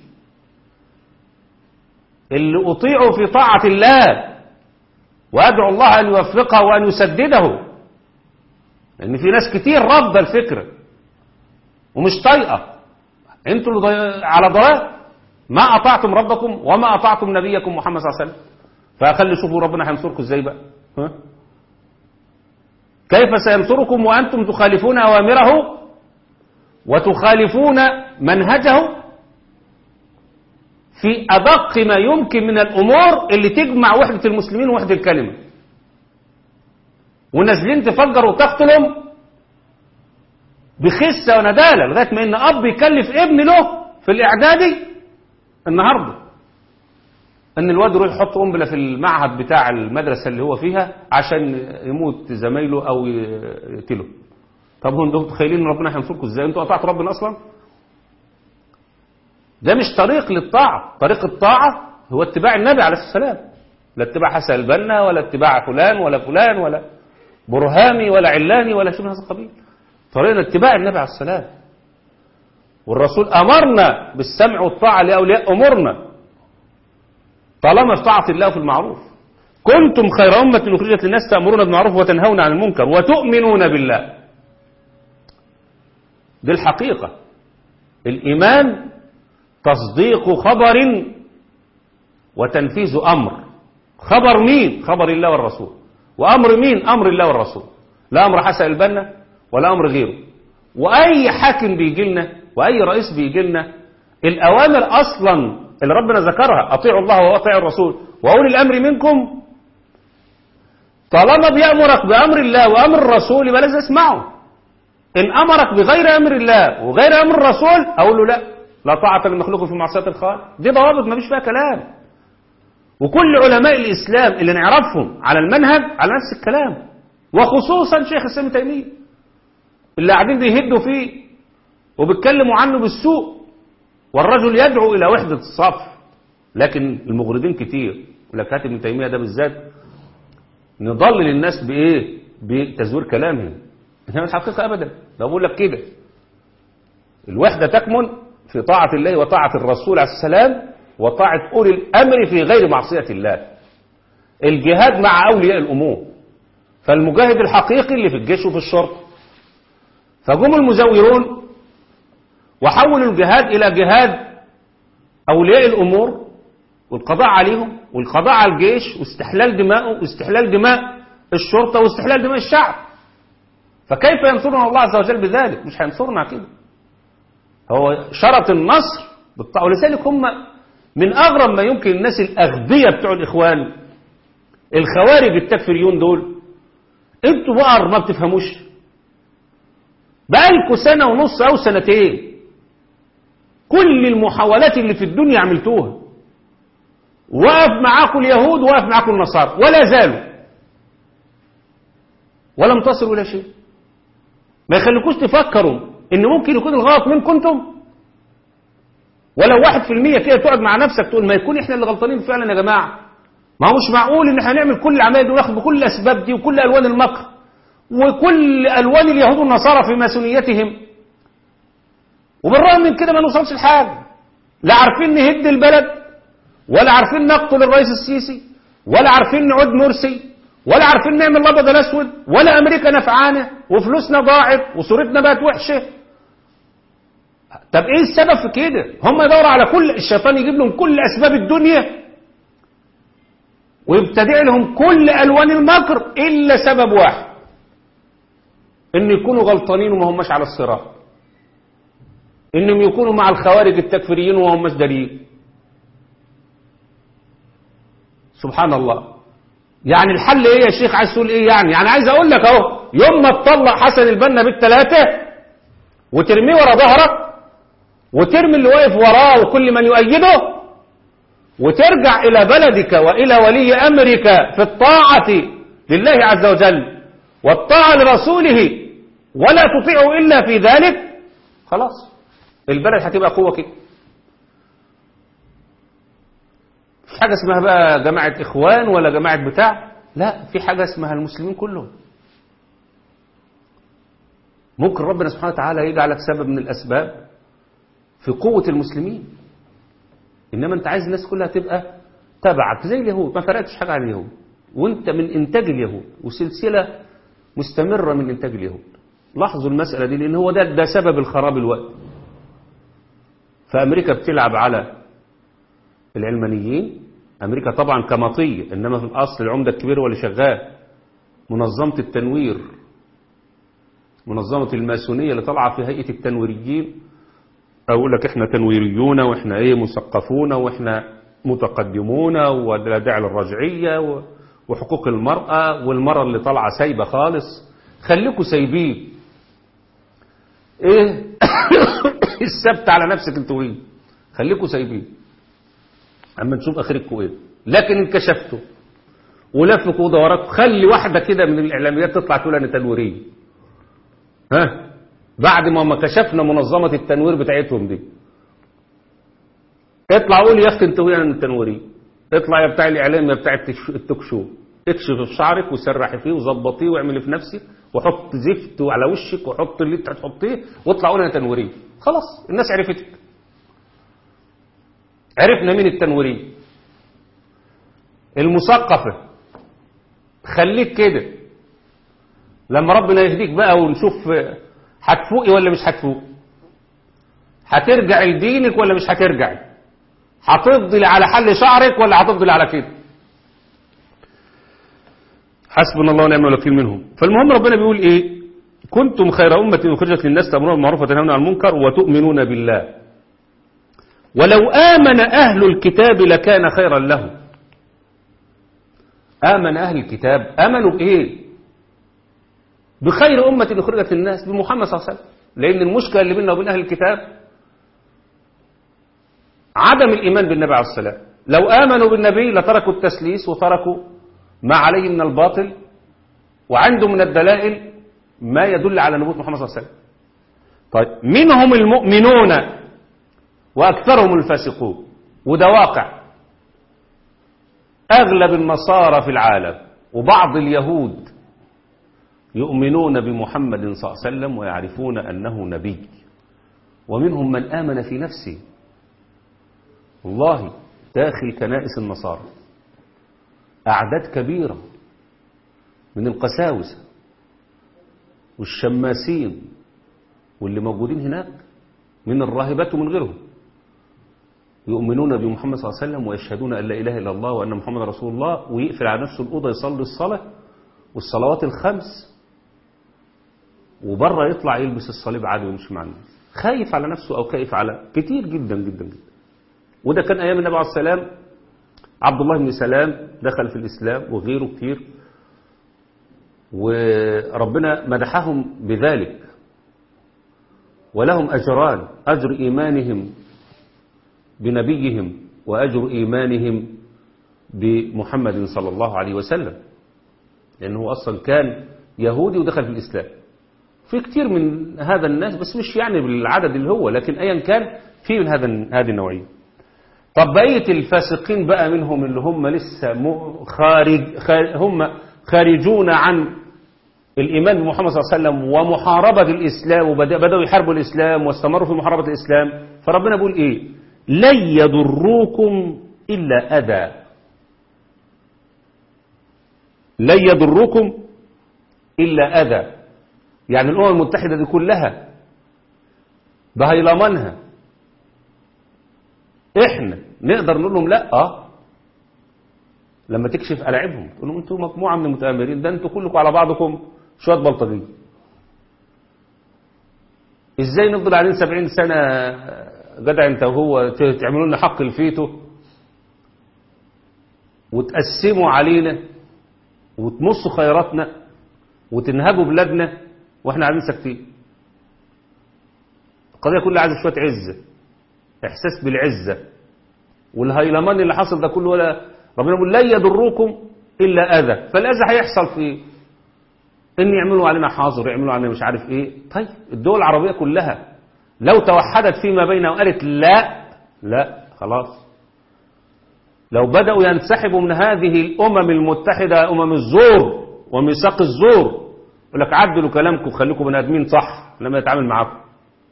اللي أطيعه في طاعة الله وأدعو الله أن يوفقه وأن يسدده لأن في ناس كتير رافضة الفكرة ومش طايقة انتوا اللي ضي... على ضلال ما أطعتم ربكم وما أطعتم نبيكم محمد صلى الله عليه وسلم فأخلي شوفوا ربنا هينصركم ازاي بقى ها؟ كيف سينصركم وأنتم تخالفون أوامره وتخالفون منهجه في أدق ما يمكن من الأمور اللي تجمع وحدة المسلمين ووحدة الكلمة ونازلين تفجروا وتقتلهم بخسة وندالة لغاية ما إن أب يكلف ابن له في الإعدادي النهاردة ان الواد يروح يحط قنبله في المعهد بتاع المدرسه اللي هو فيها عشان يموت زمايله او يقتله طب هو انتوا متخيلين ان ربنا هينصركم ازاي انتوا قطعتوا ربنا اصلا ده مش طريق للطاعه طريق الطاعه هو اتباع النبي عليه الصلاه والسلام لا اتباع حسن البنا ولا اتباع فلان ولا فلان ولا برهامي ولا علاني ولا شيء من هذا القبيل طريقنا اتباع النبي عليه الصلاه والسلام والرسول امرنا بالسمع والطاعه لاولياء امورنا طالما في طاعة الله في المعروف كنتم خير أمة أخرجت للناس تأمرون بالمعروف وتنهون عن المنكر وتؤمنون بالله دي الحقيقة الإيمان تصديق خبر وتنفيذ أمر خبر مين خبر الله والرسول وأمر مين أمر الله والرسول لا أمر حسن البنا ولا أمر غيره وأي حاكم بيجي لنا وأي رئيس بيجي لنا الأوامر أصلا اللي ربنا ذكرها أطيعوا الله وأطيعوا الرسول وأولي الأمر منكم طالما بيأمرك بأمر الله وأمر الرسول يبقى لازم اسمعه إن أمرك بغير أمر الله وغير أمر الرسول أقول له لا لا طاعة للمخلوق في معصية الخالق دي ضوابط ما فيش فيها كلام وكل علماء الإسلام اللي نعرفهم على المنهج على نفس الكلام وخصوصا شيخ الإسلام تيمية اللي قاعدين بيهدوا فيه وبيتكلموا عنه بالسوء والرجل يدعو إلى وحدة الصف لكن المغرضين كتير لك هات ابن تيمية ده بالذات نضلل الناس بإيه بتزوير كلامهم إنما الحقيقة أبدا ده بقول لك كده الوحدة تكمن في طاعة الله وطاعة الرسول عليه السلام وطاعة أولي الأمر في غير معصية الله الجهاد مع أولياء الأمور فالمجاهد الحقيقي اللي في الجيش وفي الشرطة فجم المزورون وحولوا الجهاد إلى جهاد أولياء الأمور والقضاء عليهم والقضاء على الجيش واستحلال دماءه واستحلال دماء الشرطة واستحلال دماء الشعب فكيف ينصرنا الله عز وجل بذلك مش هينصرنا كده هو شرط النصر بالطاعة ولذلك هم من أغرب ما يمكن الناس الأغبياء بتوع الإخوان الخوارج التكفيريون دول انتوا بقر ما بتفهموش بقالكوا سنة ونص أو سنتين كل المحاولات اللي في الدنيا عملتوها وقف معاكم اليهود وقف معاكم النصارى ولا زالوا ولم تصلوا إلى شيء ما يخليكوش تفكروا ان ممكن يكون الغلط منكم انتم ولو واحد في المية كده تقعد مع نفسك تقول ما يكون احنا اللي غلطانين فعلا يا جماعة ما هو مش معقول ان احنا نعمل كل العملية دي وناخد بكل الاسباب دي وكل الوان المكر وكل الوان اليهود والنصارى في ماسونيتهم وبالرغم من كده ما نوصلش لحاجة لا عارفين نهد البلد ولا عارفين نقتل الرئيس السيسي ولا عارفين نعود مرسي ولا عارفين نعمل الابيض الاسود ولا امريكا نفعانه وفلوسنا ضاعت وصورتنا بقت وحشه طب ايه السبب في كده هم يدوروا على كل الشيطان يجيب لهم كل اسباب الدنيا ويبتدع لهم كل الوان المكر الا سبب واحد ان يكونوا غلطانين وما هماش على الصراط انهم يكونوا مع الخوارج التكفيريين وما هماش دليل سبحان الله يعني الحل ايه يا شيخ عايز تقول ايه يعني يعني عايز اقول لك اهو يوم ما تطلق حسن البنا بالثلاثه وترميه ورا ظهرك وترمي اللي واقف وراه وكل من يؤيده وترجع الى بلدك والى ولي امرك في الطاعه لله عز وجل والطاعه لرسوله ولا تطيعه الا في ذلك خلاص البلد هتبقى قوه كده في حاجة اسمها بقى جماعة إخوان ولا جماعة بتاع لا في حاجة اسمها المسلمين كلهم ممكن ربنا سبحانه وتعالى يجعلك سبب من الأسباب في قوة المسلمين إنما أنت عايز الناس كلها تبقى تبعك زي اليهود ما فرقتش حاجة عن اليهود وأنت من إنتاج اليهود وسلسلة مستمرة من إنتاج اليهود لاحظوا المسألة دي لأن هو ده, ده سبب الخراب الوقت فأمريكا بتلعب على العلمانيين أمريكا طبعا كمطية إنما في الأصل العمدة الكبير هو اللي شغال منظمة التنوير منظمة الماسونية اللي طالعة في هيئة التنويريين أقول لك إحنا تنويريون وإحنا إيه مثقفون وإحنا متقدمون ولا داعي للرجعية وحقوق المرأة والمرأة اللي طالعة سايبة خالص خليكوا سايبين إيه السبت على نفسك انتوا إيه خليكوا سايبين اما نشوف اخركم ايه لكن انكشفتوا ولفكوا ودورات خلي واحدة كده من الاعلاميات تطلع تقول انا تنويرية ها بعد ما ما كشفنا منظمة التنوير بتاعتهم دي اطلع قول يا اختي انت وين انا تنويرية اطلع يا بتاع الاعلام يا بتاع التوك شو اكشف في شعرك وسرحي فيه وظبطيه واعملي في نفسك وحط زفت على وشك وحط اللي انت هتحطيه واطلع قول انا تنويرية خلاص الناس عرفتك عرفنا مين التنويرية المثقفة خليك كده لما ربنا يهديك بقى ونشوف هتفوقي ولا مش هتفوق هترجع لدينك ولا مش هترجع هتفضل على حل شعرك ولا هتفضل على كده حسبنا الله ونعم الوكيل منهم فالمهم ربنا بيقول ايه كنتم خير أمة أخرجت للناس تأمرون بالمعروف وتنهون عن المنكر وتؤمنون بالله ولو آمن أهل الكتاب لكان خيرا لهم آمن أهل الكتاب آمنوا بإيه بخير أمة أخرجت للناس بمحمد صلى الله عليه وسلم لأن المشكلة اللي بيننا وبين أهل الكتاب عدم الإيمان بالنبي عليه الصلاة والسلام لو آمنوا بالنبي لتركوا التسليس وتركوا ما عليه من الباطل وعندهم من الدلائل ما يدل على نبوة محمد صلى الله عليه وسلم طيب منهم المؤمنون وأكثرهم الفاسقون وده واقع أغلب النصارى في العالم وبعض اليهود يؤمنون بمحمد صلى الله عليه وسلم ويعرفون أنه نبي ومنهم من آمن في نفسه والله داخل كنائس النصارى أعداد كبيرة من القساوسة والشماسين واللي موجودين هناك من الراهبات ومن غيرهم يؤمنون بمحمد صلى الله عليه وسلم ويشهدون أن لا إله إلا الله وأن محمد رسول الله ويقفل على نفسه الأوضة يصلي الصلاة والصلوات الخمس وبره يطلع يلبس الصليب عادي ويمشي مع الناس خايف على نفسه أو خايف على كتير جدا جدا جدا وده كان أيام النبي عليه السلام عبد الله بن سلام دخل في الإسلام وغيره كتير وربنا مدحهم بذلك ولهم أجران أجر إيمانهم بنبيهم وأجر إيمانهم بمحمد صلى الله عليه وسلم لأنه أصلا كان يهودي ودخل في الإسلام في كتير من هذا الناس بس مش يعني بالعدد اللي هو لكن أيا كان في من هذا هذه النوعية طب بقية الفاسقين بقى منهم اللي هم لسه خارج, خارج هم خارجون عن الإيمان بمحمد صلى الله عليه وسلم ومحاربة الإسلام وبدأوا يحاربوا الإسلام واستمروا في محاربة الإسلام فربنا بيقول إيه لن يضروكم إلا أذى لن يضروكم إلا أذى يعني الأمم المتحدة دي كلها بهيلمانها احنا نقدر نقول لهم لا اه لما تكشف ألاعبهم تقول لهم انتوا مجموعة من المتآمرين ده انتوا كلكم على بعضكم شوية بلطجية ازاي نفضل قاعدين سبعين سنة جدع انت وهو تعملوا لنا حق الفيتو وتقسموا علينا وتمصوا خيراتنا وتنهبوا بلادنا واحنا قاعدين ساكتين القضية كلها عايزة شوية عزة احساس بالعزة والهيلمان اللي حصل ده كله ولا ربنا يقول لا يضركم الا اذى فالاذى هيحصل في ايه ان يعملوا علينا حاظر يعملوا علينا مش عارف ايه طيب الدول العربية كلها لو توحدت فيما بينها وقالت لا لا خلاص لو بدأوا ينسحبوا من هذه الأمم المتحدة أمم الزور وميثاق الزور يقول لك عدلوا كلامكم خليكم بني آدمين صح لما يتعامل معاكم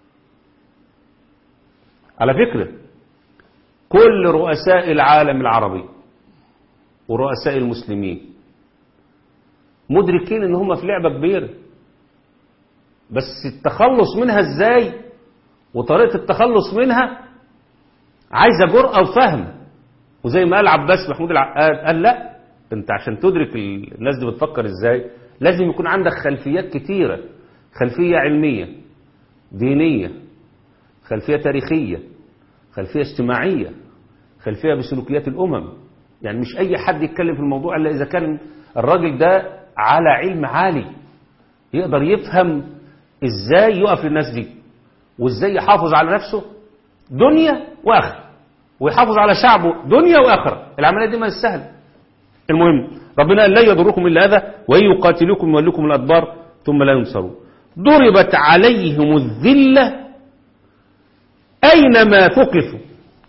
على فكرة كل رؤساء العالم العربي ورؤساء المسلمين مدركين ان هم في لعبة كبيرة بس التخلص منها ازاي وطريقة التخلص منها عايزة جرأة وفهم وزي ما قال عباس محمود العقاد قال لا انت عشان تدرك الناس دي بتفكر ازاي لازم يكون عندك خلفيات كتيرة خلفية علمية دينية خلفية تاريخية خلفية اجتماعية خلفية بسلوكيات الأمم يعني مش أي حد يتكلم في الموضوع إلا إذا كان الراجل ده على علم عالي يقدر يفهم إزاي يقف للناس دي وإزاي يحافظ على نفسه دنيا وآخرة ويحافظ على شعبه دنيا وآخرة العملية دي ما سهل المهم ربنا قال لا يضركم إلا هذا وإن يقاتلوكم يولوكم الأدبار ثم لا ينصرون ضربت عليهم الذلة أينما ثقفوا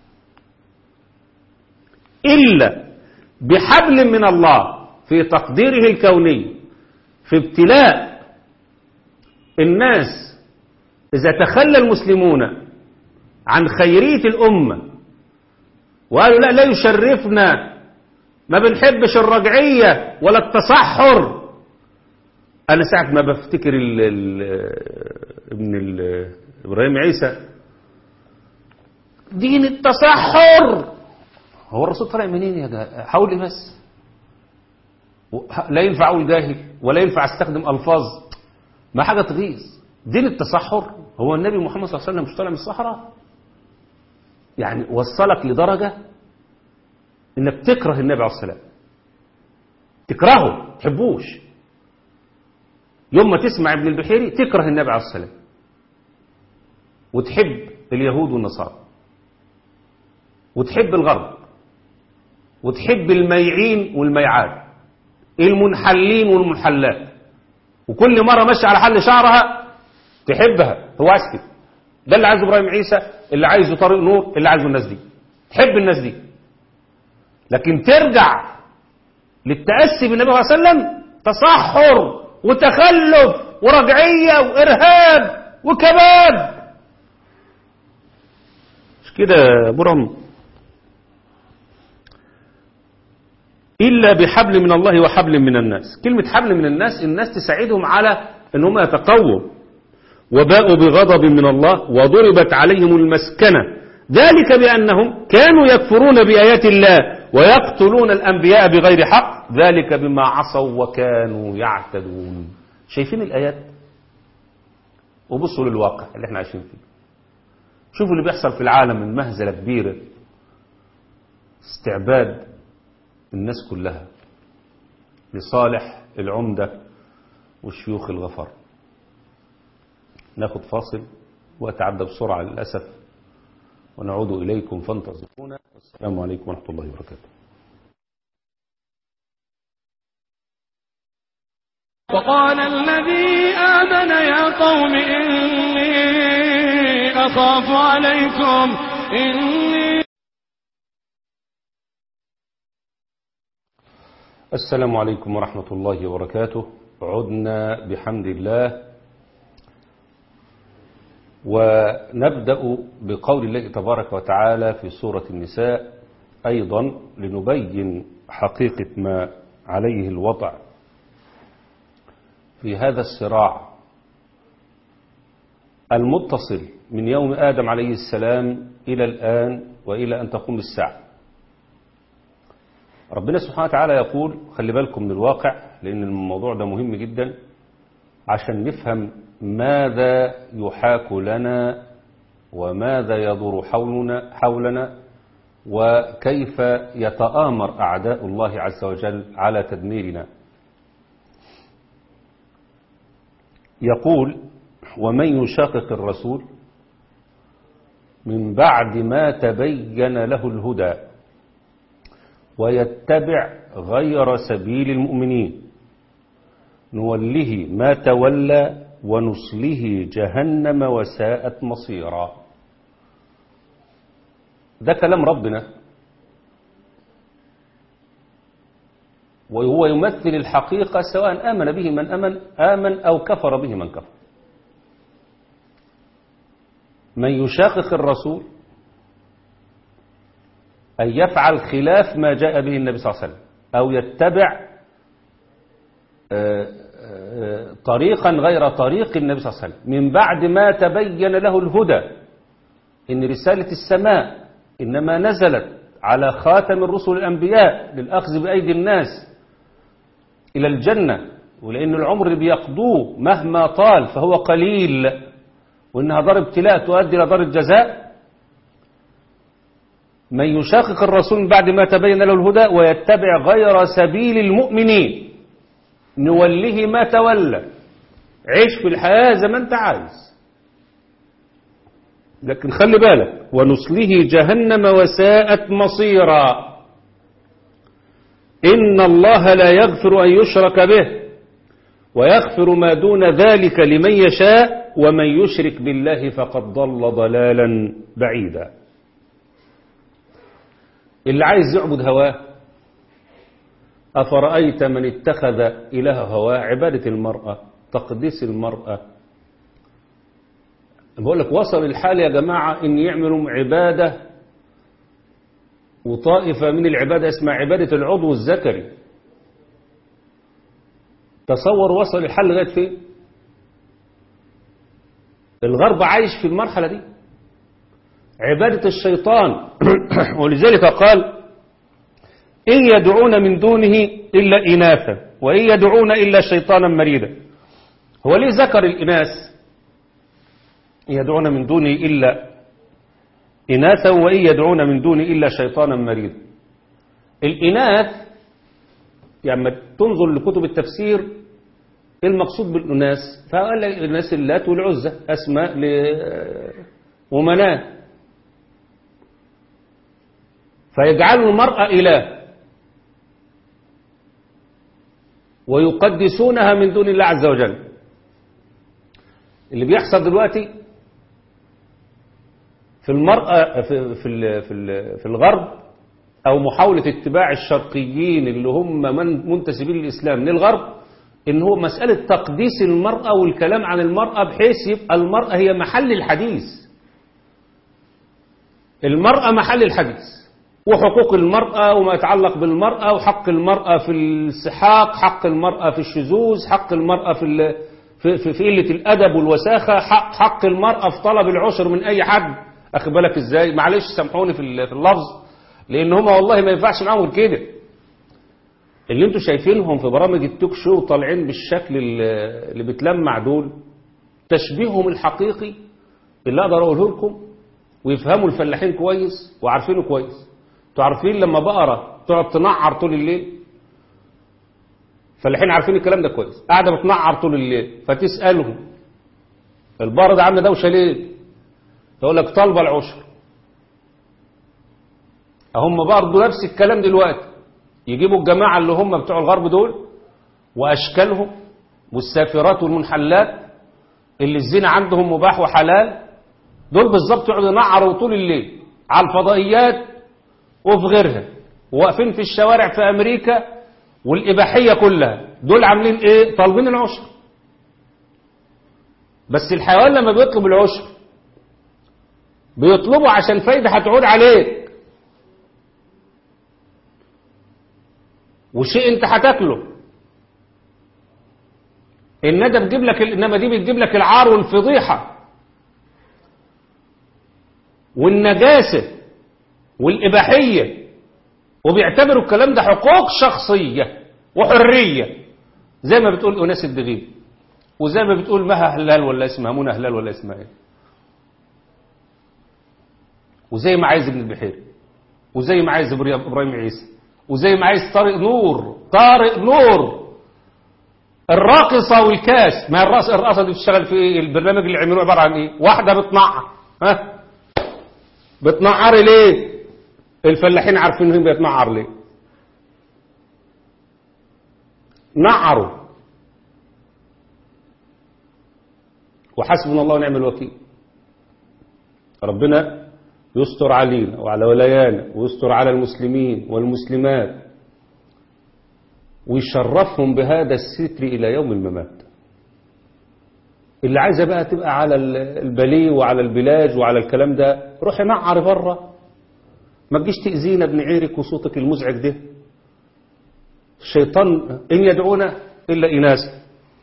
إلا بحبل من الله في تقديره الكوني في ابتلاء الناس إذا تخلى المسلمون عن خيرية الأمة وقالوا لا لا يشرفنا ما بنحبش الرجعية ولا التصحر أنا ساعة ما بفتكر ال ال ابن ال إبراهيم عيسى دين التصحر هو الرسول طالع منين يا جا حاولي بس لا ينفع اقول جاهل ولا ينفع استخدم الفاظ ما حاجه تغيظ دين التصحر هو النبي محمد صلى الله عليه وسلم مش طالع من الصحراء يعني وصلك لدرجه انك تكره النبي عليه الصلاه والسلام تكرهه تحبوش يوم ما تسمع ابن البحيري تكره النبي عليه الصلاه والسلام وتحب اليهود والنصارى وتحب الغرب وتحب الميعين والميعاد المنحلين والمنحلات وكل مرة ماشي على حل شعرها تحبها هو عايز كده ده اللي عايزه ابراهيم عيسى اللي عايزه طارق نور اللي عايزه الناس دي تحب الناس دي لكن ترجع للتأسي بالنبي صلى الله عليه وسلم تصحر وتخلف ورجعية وإرهاب وكباب مش كده يا برم إلا بحبل من الله وحبل من الناس كلمة حبل من الناس الناس تساعدهم على أن هم يتقووا وباءوا بغضب من الله وضربت عليهم المسكنة ذلك بأنهم كانوا يكفرون بآيات الله ويقتلون الأنبياء بغير حق ذلك بما عصوا وكانوا يعتدون شايفين الآيات وبصوا للواقع اللي احنا عايشين فيه شوفوا اللي بيحصل في العالم من مهزلة كبيرة استعباد الناس كلها لصالح العمدة والشيوخ الغفر ناخد فاصل وأتعدى بسرعة للأسف ونعود إليكم فانتظرونا والسلام عليكم ورحمة الله وبركاته وقال الذي آمن يا قوم إني أخاف عليكم إني السلام عليكم ورحمة الله وبركاته عدنا بحمد الله ونبدأ بقول الله تبارك وتعالى في سورة النساء أيضا لنبين حقيقة ما عليه الوضع في هذا الصراع المتصل من يوم آدم عليه السلام إلى الآن وإلى أن تقوم الساعة ربنا سبحانه وتعالى يقول خلي بالكم من الواقع لأن الموضوع ده مهم جدا عشان نفهم ماذا يحاك لنا وماذا يدور حولنا, حولنا وكيف يتآمر أعداء الله عز وجل على تدميرنا يقول ومن يشاقق الرسول من بعد ما تبين له الهدى ويتبع غير سبيل المؤمنين نوله ما تولى ونصله جهنم وساءت مصيرا ده كلام ربنا وهو يمثل الحقيقة سواء آمن به من أمن آمن أو كفر به من كفر من يشاقق الرسول أن يفعل خلاف ما جاء به النبي صلى الله عليه وسلم أو يتبع طريقا غير طريق النبي صلى الله عليه وسلم من بعد ما تبين له الهدى إن رسالة السماء إنما نزلت على خاتم الرسل الأنبياء للأخذ بأيدي الناس إلى الجنة ولأن العمر اللي بيقضوه مهما طال فهو قليل وإنها دار ابتلاء تؤدي إلى دار الجزاء من يشاقق الرسول من بعد ما تبين له الهدى ويتبع غير سبيل المؤمنين نوله ما تولى عيش في الحياة زي ما انت عايز لكن خلي بالك ونصله جهنم وساءت مصيرا إن الله لا يغفر أن يشرك به ويغفر ما دون ذلك لمن يشاء ومن يشرك بالله فقد ضل ضلالا بعيدا اللي عايز يعبد هواه أفرأيت من اتخذ إله هواه عبادة المرأة تقديس المرأة بقول لك وصل الحال يا جماعة إن يعملوا عبادة وطائفة من العبادة اسمها عبادة العضو الذكري تصور وصل الحل لغاية فين الغرب عايش في المرحلة دي عبادة الشيطان ولذلك قال إن يدعون من دونه إلا إناثا وإن يدعون إلا شيطانا مريدا هو ليه ذكر الإناث إن يدعون من دونه إلا إناثا وإن يدعون من دونه إلا شيطانا مريدا الإناث يعني تنظر لكتب التفسير المقصود بالإناث فقال لك الناس اللات والعزة أسماء ومناه فيجعلوا المرأة إله ويقدسونها من دون الله عز وجل اللي بيحصل دلوقتي في المرأة في, في, في, في الغرب أو محاولة اتباع الشرقيين اللي هم من منتسبين للإسلام للغرب إن هو مسألة تقديس المرأة والكلام عن المرأة بحيث يبقى المرأة هي محل الحديث المرأة محل الحديث وحقوق المرأة وما يتعلق بالمرأة وحق المرأة في السحاق حق المرأة في الشذوذ حق المرأة في في, في, في قلة الأدب والوساخة حق, حق المرأة في طلب العشر من أي حد أخد بالك إزاي معلش سامحوني في, في اللفظ لأن هما والله ما ينفعش معاهم غير كده اللي انتوا شايفينهم في برامج التوك شو طالعين بالشكل اللي بتلمع دول تشبيههم الحقيقي اللي اقدر اقوله لكم ويفهموا الفلاحين كويس وعارفينه كويس انتوا عارفين لما بقرة تقعد تنعر طول الليل فلاحين عارفين الكلام ده كويس قاعدة بتنعر طول الليل فتسألهم البقرة ده عاملة دوشة ليه يقول لك طالبة العشر هم برضه نفس الكلام دلوقتي يجيبوا الجماعة اللي هم بتوع الغرب دول وأشكالهم والسافرات والمنحلات اللي الزنا عندهم مباح وحلال دول بالظبط يقعدوا ينعروا طول الليل على الفضائيات وفي غيرها وواقفين في الشوارع في أمريكا والإباحية كلها دول عاملين إيه طالبين العشر بس الحيوان لما بيطلب العشر بيطلبه عشان فايدة هتعود عليك وشيء انت هتاكله الندى بتجيب لك انما دي بتجيب لك العار والفضيحه والنجاسه والاباحيه وبيعتبروا الكلام ده حقوق شخصيه وحريه زي ما بتقول اناس الدغيب وزي ما بتقول مها هلال ولا اسمها منى هلال ولا اسمها ايه وزي ما عايز ابن البحيري وزي ما عايز إبرا- ابراهيم عيسى وزي ما عايز طارق نور طارق نور الراقصة والكاس ما الرقص الرقصة دي بتشتغل في ايه البرنامج اللي عملوه عبارة عن ايه واحدة بتنعر ها بتنعري ليه الفلاحين عارفين مين بيتنعر ليه نعروا وحسبنا الله ونعم الوكيل ربنا يستر علينا وعلى ولايانا ويستر على المسلمين والمسلمات ويشرفهم بهذا الستر إلى يوم الممات اللي عايزة بقى تبقى على ال- البليه وعلى البلاج وعلى الكلام ده روحي نعر بره ما تجيش تأذينا بنعيرك وصوتك المزعج ده الشيطان إن يدعون إلا إناسا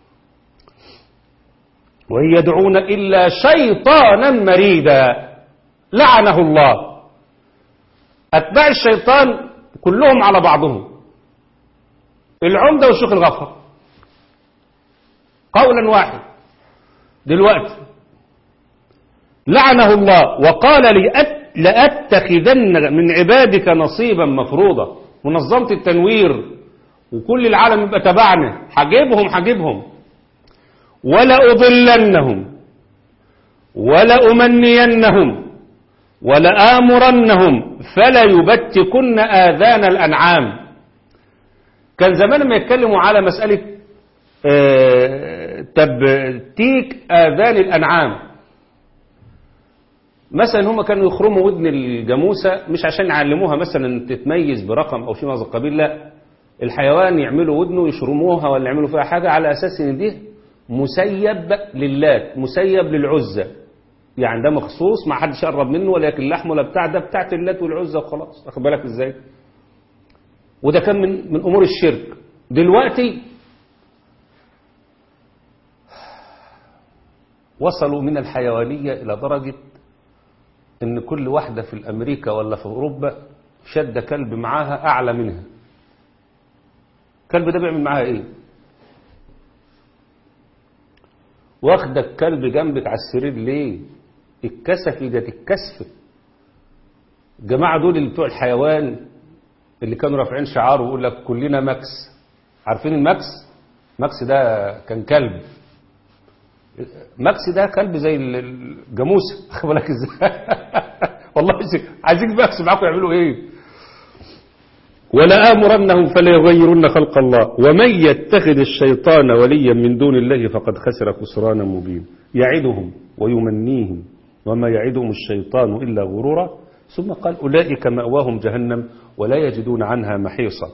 وإن يدعون إلا شيطانا مريدا لعنه الله أتباع الشيطان كلهم على بعضهم العمدة والشيخ الغفر قولا واحد دلوقتي لعنه الله وقال لأت لأتخذن من عبادك نصيبا مفروضا منظمة التنوير وكل العالم يبقى تبعنا هجيبهم هجيبهم ولا أضلنهم ولا أمنينهم ولا آمرنهم فلا يبتكن آذان الأنعام كان زمان ما يتكلموا على مسألة آه، تبتيك آذان الأنعام مثلا هم كانوا يخرموا ودن الجاموسة مش عشان يعلموها مثلا تتميز برقم أو شيء من هذا القبيل لا الحيوان يعملوا ودنه يشرموها ولا يعملوا فيها حاجة على أساس إن دي مسيب للات مسيب للعزة يعني ده مخصوص ما حدش يقرب منه ولا ياكل لحمه ولا بتاع ده بتاعت اللات والعزة وخلاص واخد بالك ازاي وده كان من من امور الشرك دلوقتي وصلوا من الحيوانية إلى درجة إن كل واحدة في الأمريكا ولا في أوروبا شد كلب معاها أعلى منها الكلب ده بيعمل معاها إيه واخدك كلب جنبك على السرير ليه اتكسفي ده تتكسفي الجماعة دول اللي بتوع الحيوان اللي كانوا رافعين شعار ويقول لك كلنا ماكس عارفين الماكس ماكس ده كان كلب ماكس ده كلب زي ال- الجاموسه واخد بالك ازاي والله زي- عايزين ماكس معاكم يعملوا ايه ولا امرنهم فلا يغيرن خلق الله ومن يتخذ الشيطان وليا من دون الله فقد خسر خسرانا مبينا يعدهم ويمنيهم وما يعدهم الشيطان الا غرورا ثم قال اولئك ماواهم جهنم ولا يجدون عنها محيصا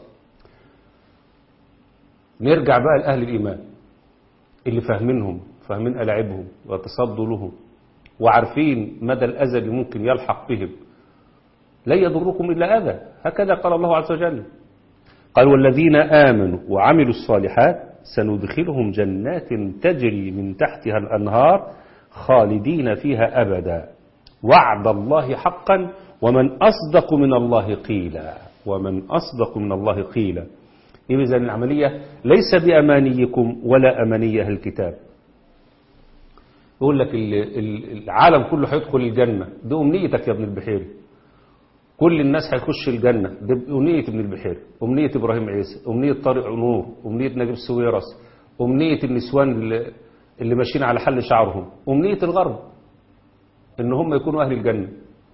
نرجع بقى لاهل الايمان اللي فاهمينهم فاهمين ألاعبهم ويتصدوا لهم وعارفين مدى الأذى اللي ممكن يلحق بهم لا يضركم إلا أذى هكذا قال الله عز وجل قال والذين آمنوا وعملوا الصالحات سندخلهم جنات تجري من تحتها الأنهار خالدين فيها أبدا وعد الله حقا ومن أصدق من الله قيلا ومن أصدق من الله قيلا إذا العملية ليس بأمانيكم ولا أماني أهل الكتاب يقول لك ال- ال- العالم كله هيدخل الجنة دي أمنيتك يا ابن البحيري كل الناس هيخش الجنة دي أمنية ابن البحيري أمنية إبراهيم عيسى أمنية طارق نور أمنية نجيب سويرس أمنية النسوان اللي, اللي ماشيين على حل شعرهم أمنية الغرب إن هم يكونوا أهل الجنة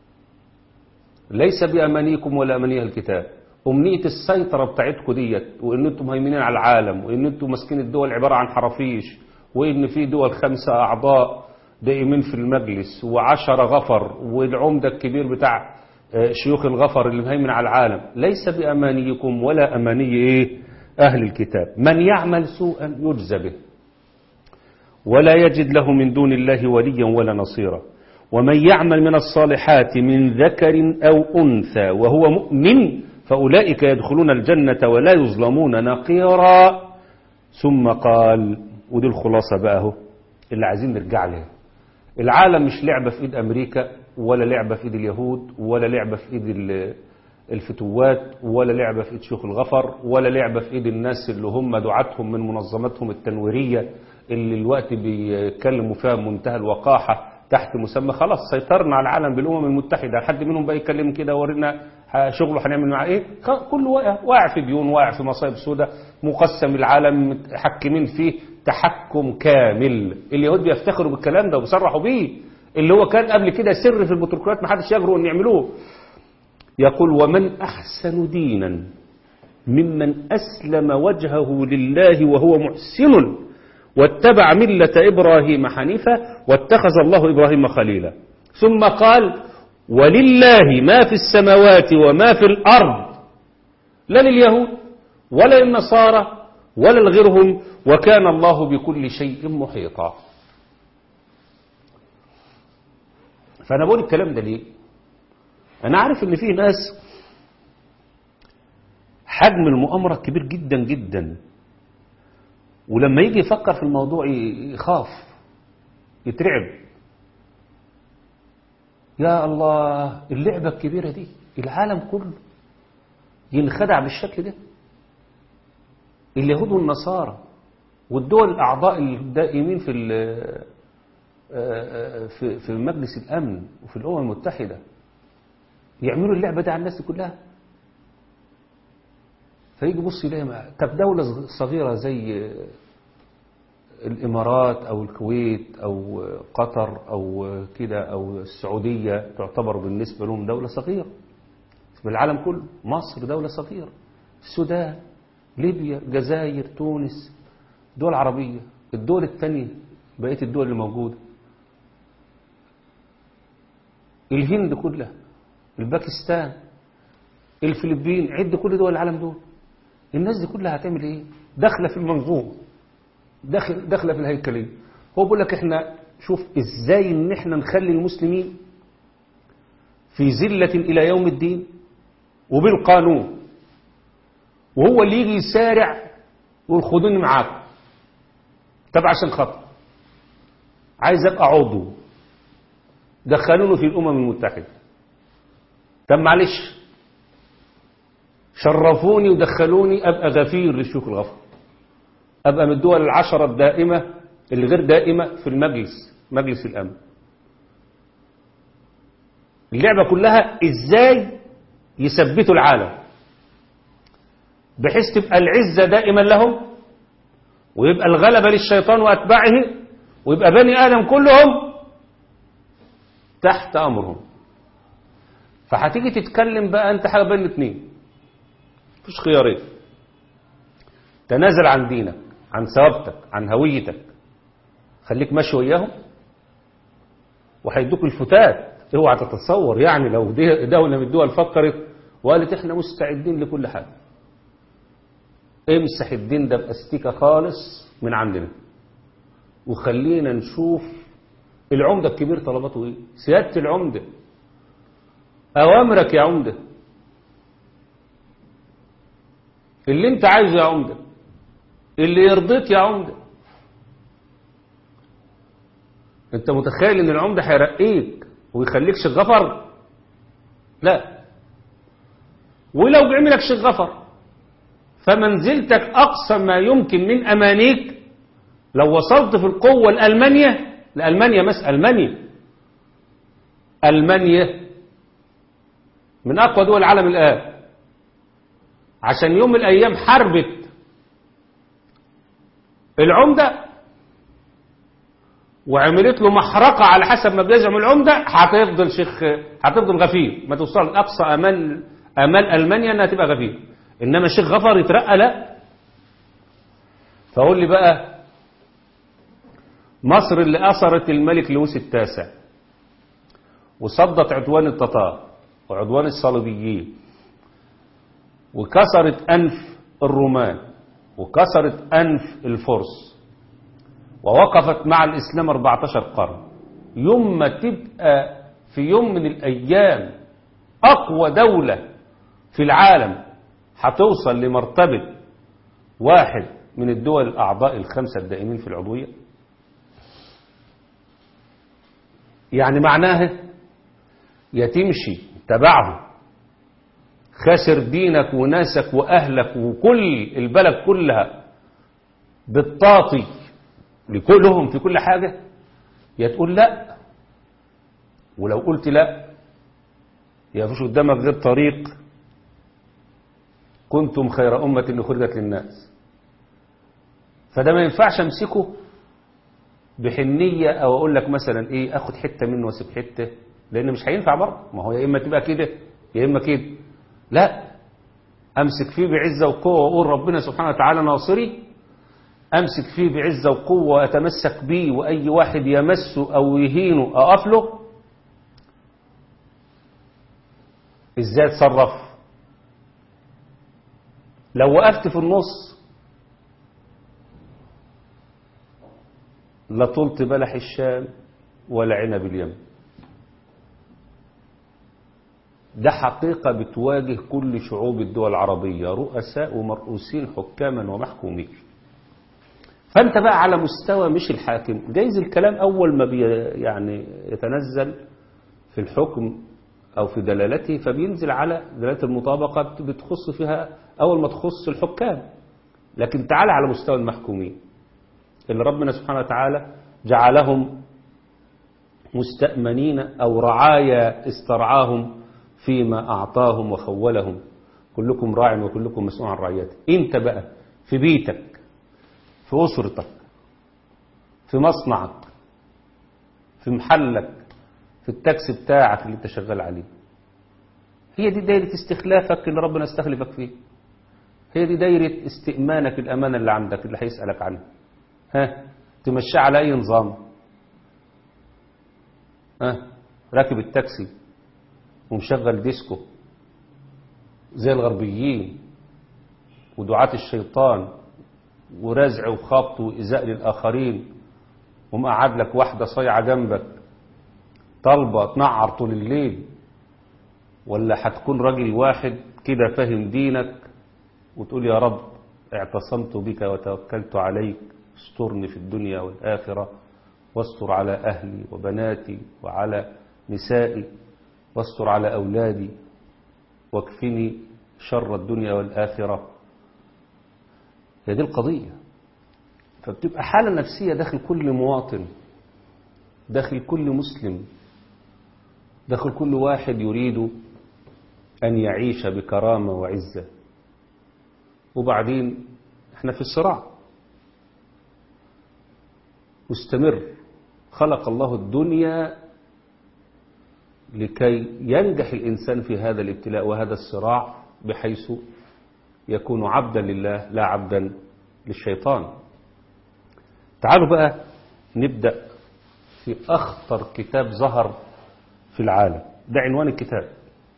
ليس بأمانيكم ولا أماني أهل الكتاب أمنية السيطرة بتاعتكم ديت وإن أنتم مهيمنين على العالم وإن أنتم ماسكين الدول عبارة عن حرافيش وإن في دول خمسة أعضاء دائمين في المجلس وعشرة غفر والعمدة الكبير بتاع آه، شيوخ الغفر اللي مهيمن على العالم ليس بأمانيكم ولا أماني إيه أهل الكتاب من يعمل سوءا يجزى به ولا يجد له من دون الله وليا ولا نصيرا ومن يعمل من الصالحات من ذكر أو أنثى وهو مؤمن فأولئك يدخلون الجنة ولا يظلمون نقيرا ثم قال ودي الخلاصة بقى اهو اللي عايزين نرجع لها العالم مش لعبة في ايد امريكا ولا لعبة في ايد اليهود ولا لعبة في ايد ال- الفتوات ولا لعبة في ايد شيوخ الغفر ولا لعبة في ايد الناس اللي هم دعاتهم من منظماتهم التنويرية اللي الوقت بيتكلموا فيها بمنتهى الوقاحة تحت مسمى خلاص سيطرنا على العالم بالامم المتحدة حد منهم بقى يتكلم كده ورينا ه- شغله هنعمل معاه ايه خ- كله واقع واقع في ديون واقع في مصايب سوداء مقسم العالم متحكمين فيه تحكم كامل اليهود بيفتخروا بالكلام ده وبيصرحوا بيه اللي هو كان قبل كده سر في البروتوكولات ما حدش يجرؤ ان يعملوه يقول ومن احسن دينا ممن اسلم وجهه لله وهو محسن واتبع ملة إبراهيم حنيفا واتخذ الله إبراهيم خليلا ثم قال ولله ما في السماوات وما في الأرض لا لليهود ولا للنصارى ولا لغيرهم وكان الله بكل شيء محيطا فأنا بقول الكلام ده ليه أنا عارف إن في ناس حجم المؤامرة كبير جدا جدا ولما يجي يفكر في الموضوع ي- يخاف يترعب يا الله اللعبة الكبيرة دي العالم كله ينخدع بالشكل ده اليهود والنصارى والدول الأعضاء الدائمين في ال- في في مجلس الأمن وفي الأمم المتحدة يعملوا اللعبة دي على الناس دي كلها فيجي يبص يلاقي ما- طب دولة صغيرة زي الإمارات أو الكويت أو قطر أو كده أو السعودية تعتبر بالنسبة لهم دولة صغيرة في العالم كله مصر دولة صغيرة السودان ليبيا الجزائر تونس دول عربية الدول الثانية بقية الدول اللي موجودة الهند كلها الباكستان الفلبين عد كل دول العالم دول الناس دي كلها هتعمل ايه داخله في المنظومه داخل داخله في الهيكليه هو بيقول لك احنا شوف ازاي ان احنا نخلي المسلمين في ذله الى يوم الدين وبالقانون وهو اللي يجي يسارع يقول خدوني معاكم طب عشان خاطر عايز ابقى عضو دخلوني في الامم المتحده طب معلش شرفوني ودخلوني ابقى غفير للشيوخ الغفر ابقى من الدول العشرة الدائمة اللي غير دائمة في المجلس مجلس الامن اللعبة كلها ازاي يثبتوا العالم بحيث تبقى العزة دائما لهم ويبقى الغلبة للشيطان واتباعه ويبقى بني ادم كلهم تحت امرهم فهتيجي تتكلم بقى انت حاجه بين الاثنين مفيش خيارين تنازل عن دينك عن ثوابتك عن هويتك خليك ماشي وياهم وهيدوك الفتات اوعى تتصور يعني لو دي- دولة من الدول فكرت وقالت احنا مستعدين لكل حاجة امسح الدين ده باستيكة خالص من عندنا وخلينا نشوف العمدة الكبير طلباته ايه سيادة العمدة اوامرك يا عمده اللي انت عايزه يا عمده اللي يرضيك يا عمده انت متخيل ان العمده هيرقيك ويخليك شيخ غفر لا ولو بيعملك شيخ غفر فمنزلتك اقصى ما يمكن من امانيك لو وصلت في القوه لالمانيا لالمانيا مس المانيا المانيا من اقوى دول العالم الان عشان يوم من الأيام حربت العمدة وعملت له محرقة على حسب ما بيزعم العمدة هتفضل شيخ هتفضل غفير ما توصل أقصى أمال أمال ألمانيا إنها تبقى غفير إنما شيخ غفر يترقى لا فقول لي بقى مصر اللي أثرت الملك لويس التاسع وصدت عدوان التتار وعدوان الصليبيين وكسرت أنف الرومان وكسرت أنف الفرس ووقفت مع الإسلام 14 قرن يوم ما تبقى في يوم من الأيام أقوى دولة في العالم هتوصل لمرتبة واحد من الدول الأعضاء الخمسة الدائمين في العضوية يعني معناها يا تمشي تبعهم خاسر دينك وناسك وأهلك وكل البلد كلها بالطاطي لكلهم في كل حاجة يا تقول لا ولو قلت لا يا فيش قدامك غير طريق كنتم خير أمة أخرجت للناس فده ما ينفعش امسكه بحنية او اقول لك مثلا ايه اخد حتة منه واسيب حتة لان مش هينفع برضه ما هو يا اما تبقى كده يا اما كده لا امسك فيه بعزة وقوة واقول ربنا سبحانه وتعالى ناصري امسك فيه بعزة وقوة واتمسك بيه واي واحد يمسه او يهينه اقف له ازاي اتصرف لو وقفت في النص لا طلت بلح الشام ولا عنب اليمن ده حقيقة بتواجه كل شعوب الدول العربية رؤساء ومرؤوسين حكاما ومحكومين فأنت بقى على مستوى مش الحاكم جايز الكلام أول ما بي يعني يتنزل في الحكم أو في دلالته فبينزل على دلالة المطابقة بتخص فيها أول ما تخص الحكام لكن تعال على مستوى المحكومين اللي ربنا سبحانه وتعالى جعلهم مستأمنين أو رعايا استرعاهم فيما أعطاهم وخولهم كلكم راع وكلكم مسؤول عن رعيته انت بقى في بيتك في أسرتك في مصنعك في محلك في التاكسي بتاعك اللي انت شغال عليه هي دي دايرة استخلافك اللي ربنا استخلفك فيه هي دي دايرة استئمانك الأمانة اللي عندك اللي هيسألك عنها ها تمشي على أي نظام ها راكب التاكسي ومشغل ديسكو زي الغربيين ودعاة الشيطان ورزع وخبط وإزاء للآخرين ومقعد لك واحدة صيعة جنبك طالبة تنعر طول الليل ولا هتكون راجل واحد كده فاهم دينك وتقول يا رب اعتصمت بك وتوكلت عليك استرني في الدنيا والآخرة واستر على أهلي وبناتي وعلى نسائي واستر على أولادي واكفني شر الدنيا والآخرة هي دي القضية فبتبقى حالة نفسية داخل كل مواطن داخل كل مسلم داخل كل واحد يريد أن يعيش بكرامة وعزة وبعدين احنا في الصراع مستمر خلق الله الدنيا لكي ينجح الإنسان في هذا الابتلاء وهذا الصراع بحيث يكون عبدا لله لا عبدا للشيطان تعالوا بقى نبدأ في أخطر كتاب ظهر في العالم ده عنوان الكتاب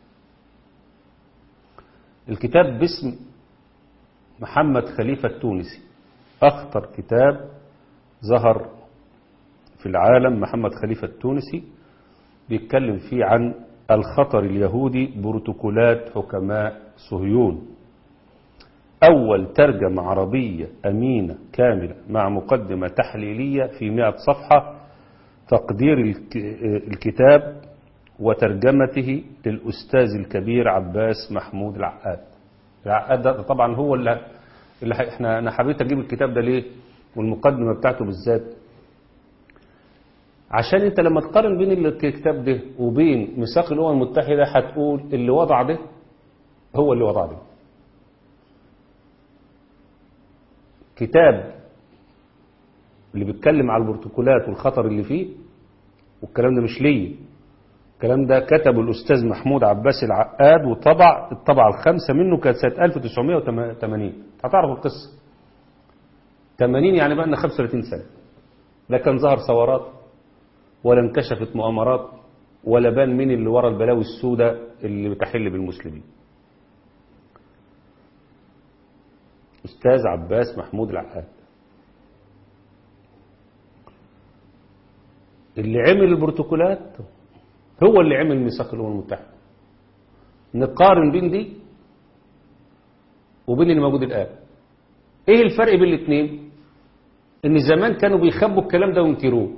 الكتاب باسم محمد خليفة التونسي أخطر كتاب ظهر في العالم محمد خليفة التونسي بيتكلم فيه عن الخطر اليهودي بروتوكولات حكماء صهيون أول ترجمة عربية أمينة كاملة مع مقدمة تحليلية في مئة صفحة تقدير الكتاب وترجمته للأستاذ الكبير عباس محمود العقاد العقاد ده طبعا هو اللي, اللي احنا أنا حبيت أجيب الكتاب ده ليه والمقدمة بتاعته بالذات عشان انت لما تقارن بين الكتاب ده وبين ميثاق الامم المتحده هتقول اللي وضع ده هو اللي وضع ده كتاب اللي بيتكلم على البروتوكولات والخطر اللي فيه والكلام ده مش ليا الكلام ده كتبه الأستاذ محمود عباس العقاد وطبع الطبعة الخامسة منه كانت سنة 1980 هتعرفوا القصة 80 يعني بقى لنا 35 سنة لا كان ظهر ثورات ولا انكشفت مؤامرات ولا بان مين اللي ورا البلاوي السوداء اللي بتحل بالمسلمين أستاذ عباس محمود العقاد اللي عمل البروتوكولات هو اللي عمل ميثاق الأمم المتحدة نقارن بين دي وبين اللي موجود الآن ايه الفرق بين الاثنين ان زمان كانوا بيخبوا الكلام ده وينكروه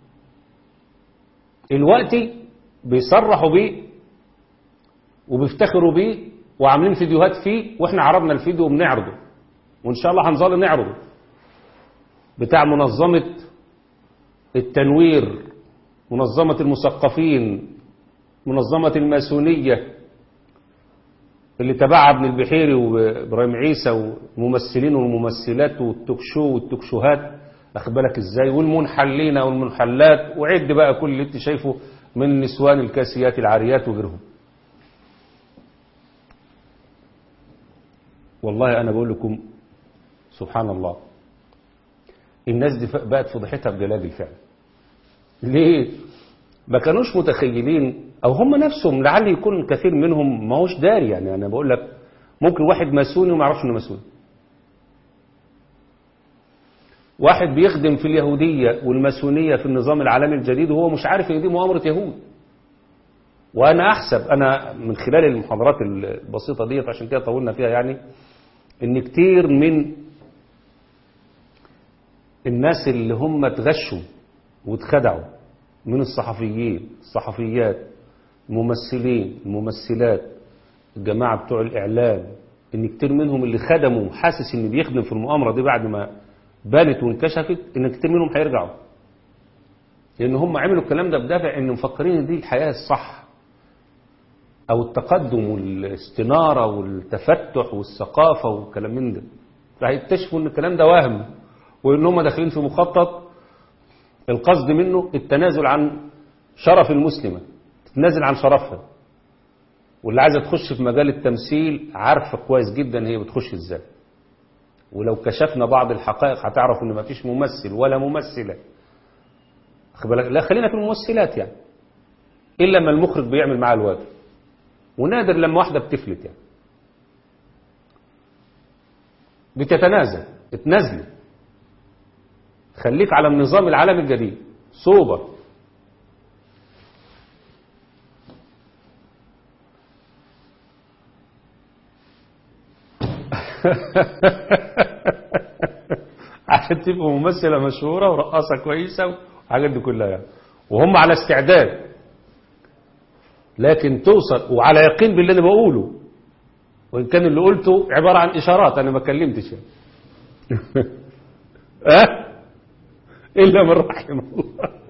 دلوقتي بيصرحوا بيه وبيفتخروا بيه وعاملين فيديوهات فيه واحنا عرضنا الفيديو وبنعرضه وان شاء الله هنظل نعرضه بتاع منظمة التنوير منظمة المثقفين منظمة الماسونية اللي تبعها ابن البحيري وابراهيم عيسى والممثلين والممثلات والتوكشو والتوكشوهات اخد بالك ازاي والمنحلين والمنحلات وعد بقى كل اللي انت شايفه من نسوان الكاسيات العاريات وغيرهم والله انا بقول لكم سبحان الله الناس دي بقت فضيحتها بجلاد الفعل ليه ما كانوش متخيلين او هم نفسهم لعل يكون كثير منهم ما هوش داري يعني انا بقول لك ممكن واحد ماسوني وما يعرفش انه ماسوني واحد بيخدم في اليهودية والماسونية في النظام العالمي الجديد وهو مش عارف ان دي مؤامرة يهود وانا احسب انا من خلال المحاضرات البسيطة ديت عشان كده طولنا فيها يعني ان كتير من الناس اللي هم اتغشوا واتخدعوا من الصحفيين الصحفيات الممثلين الممثلات الجماعة بتوع الإعلام إن كتير منهم اللي خدموا حاسس إن بيخدم في المؤامرة دي بعد ما بانت وانكشفت إن كتير منهم هيرجعوا لأن هم عملوا الكلام ده بدافع إن مفكرين إن دي الحياة الصح أو التقدم والاستنارة والتفتح والثقافة والكلام من ده فهيكتشفوا إن الكلام ده وهم وإن هم داخلين في مخطط القصد منه التنازل عن شرف المسلمة تتنازل عن شرفها واللي عايزة تخش في مجال التمثيل عارفة كويس جدا هي بتخش ازاي ولو كشفنا بعض الحقائق هتعرف ان مفيش ممثل ولا ممثلة لا خلينا في الممثلات يعني الا لما المخرج بيعمل معاه الواجب ونادر لما واحدة بتفلت يعني بتتنازل اتنازلي خليك على النظام العالمي الجديد سوبر عشان تبقى ممثلة مشهورة ورقاصة كويسة والحاجات دي كلها يعني. وهم على استعداد لكن توصل وعلى يقين باللي انا بقوله وان كان اللي قلته عبارة عن اشارات انا ما كلمتش يعني. أه؟ إلا من رحم الله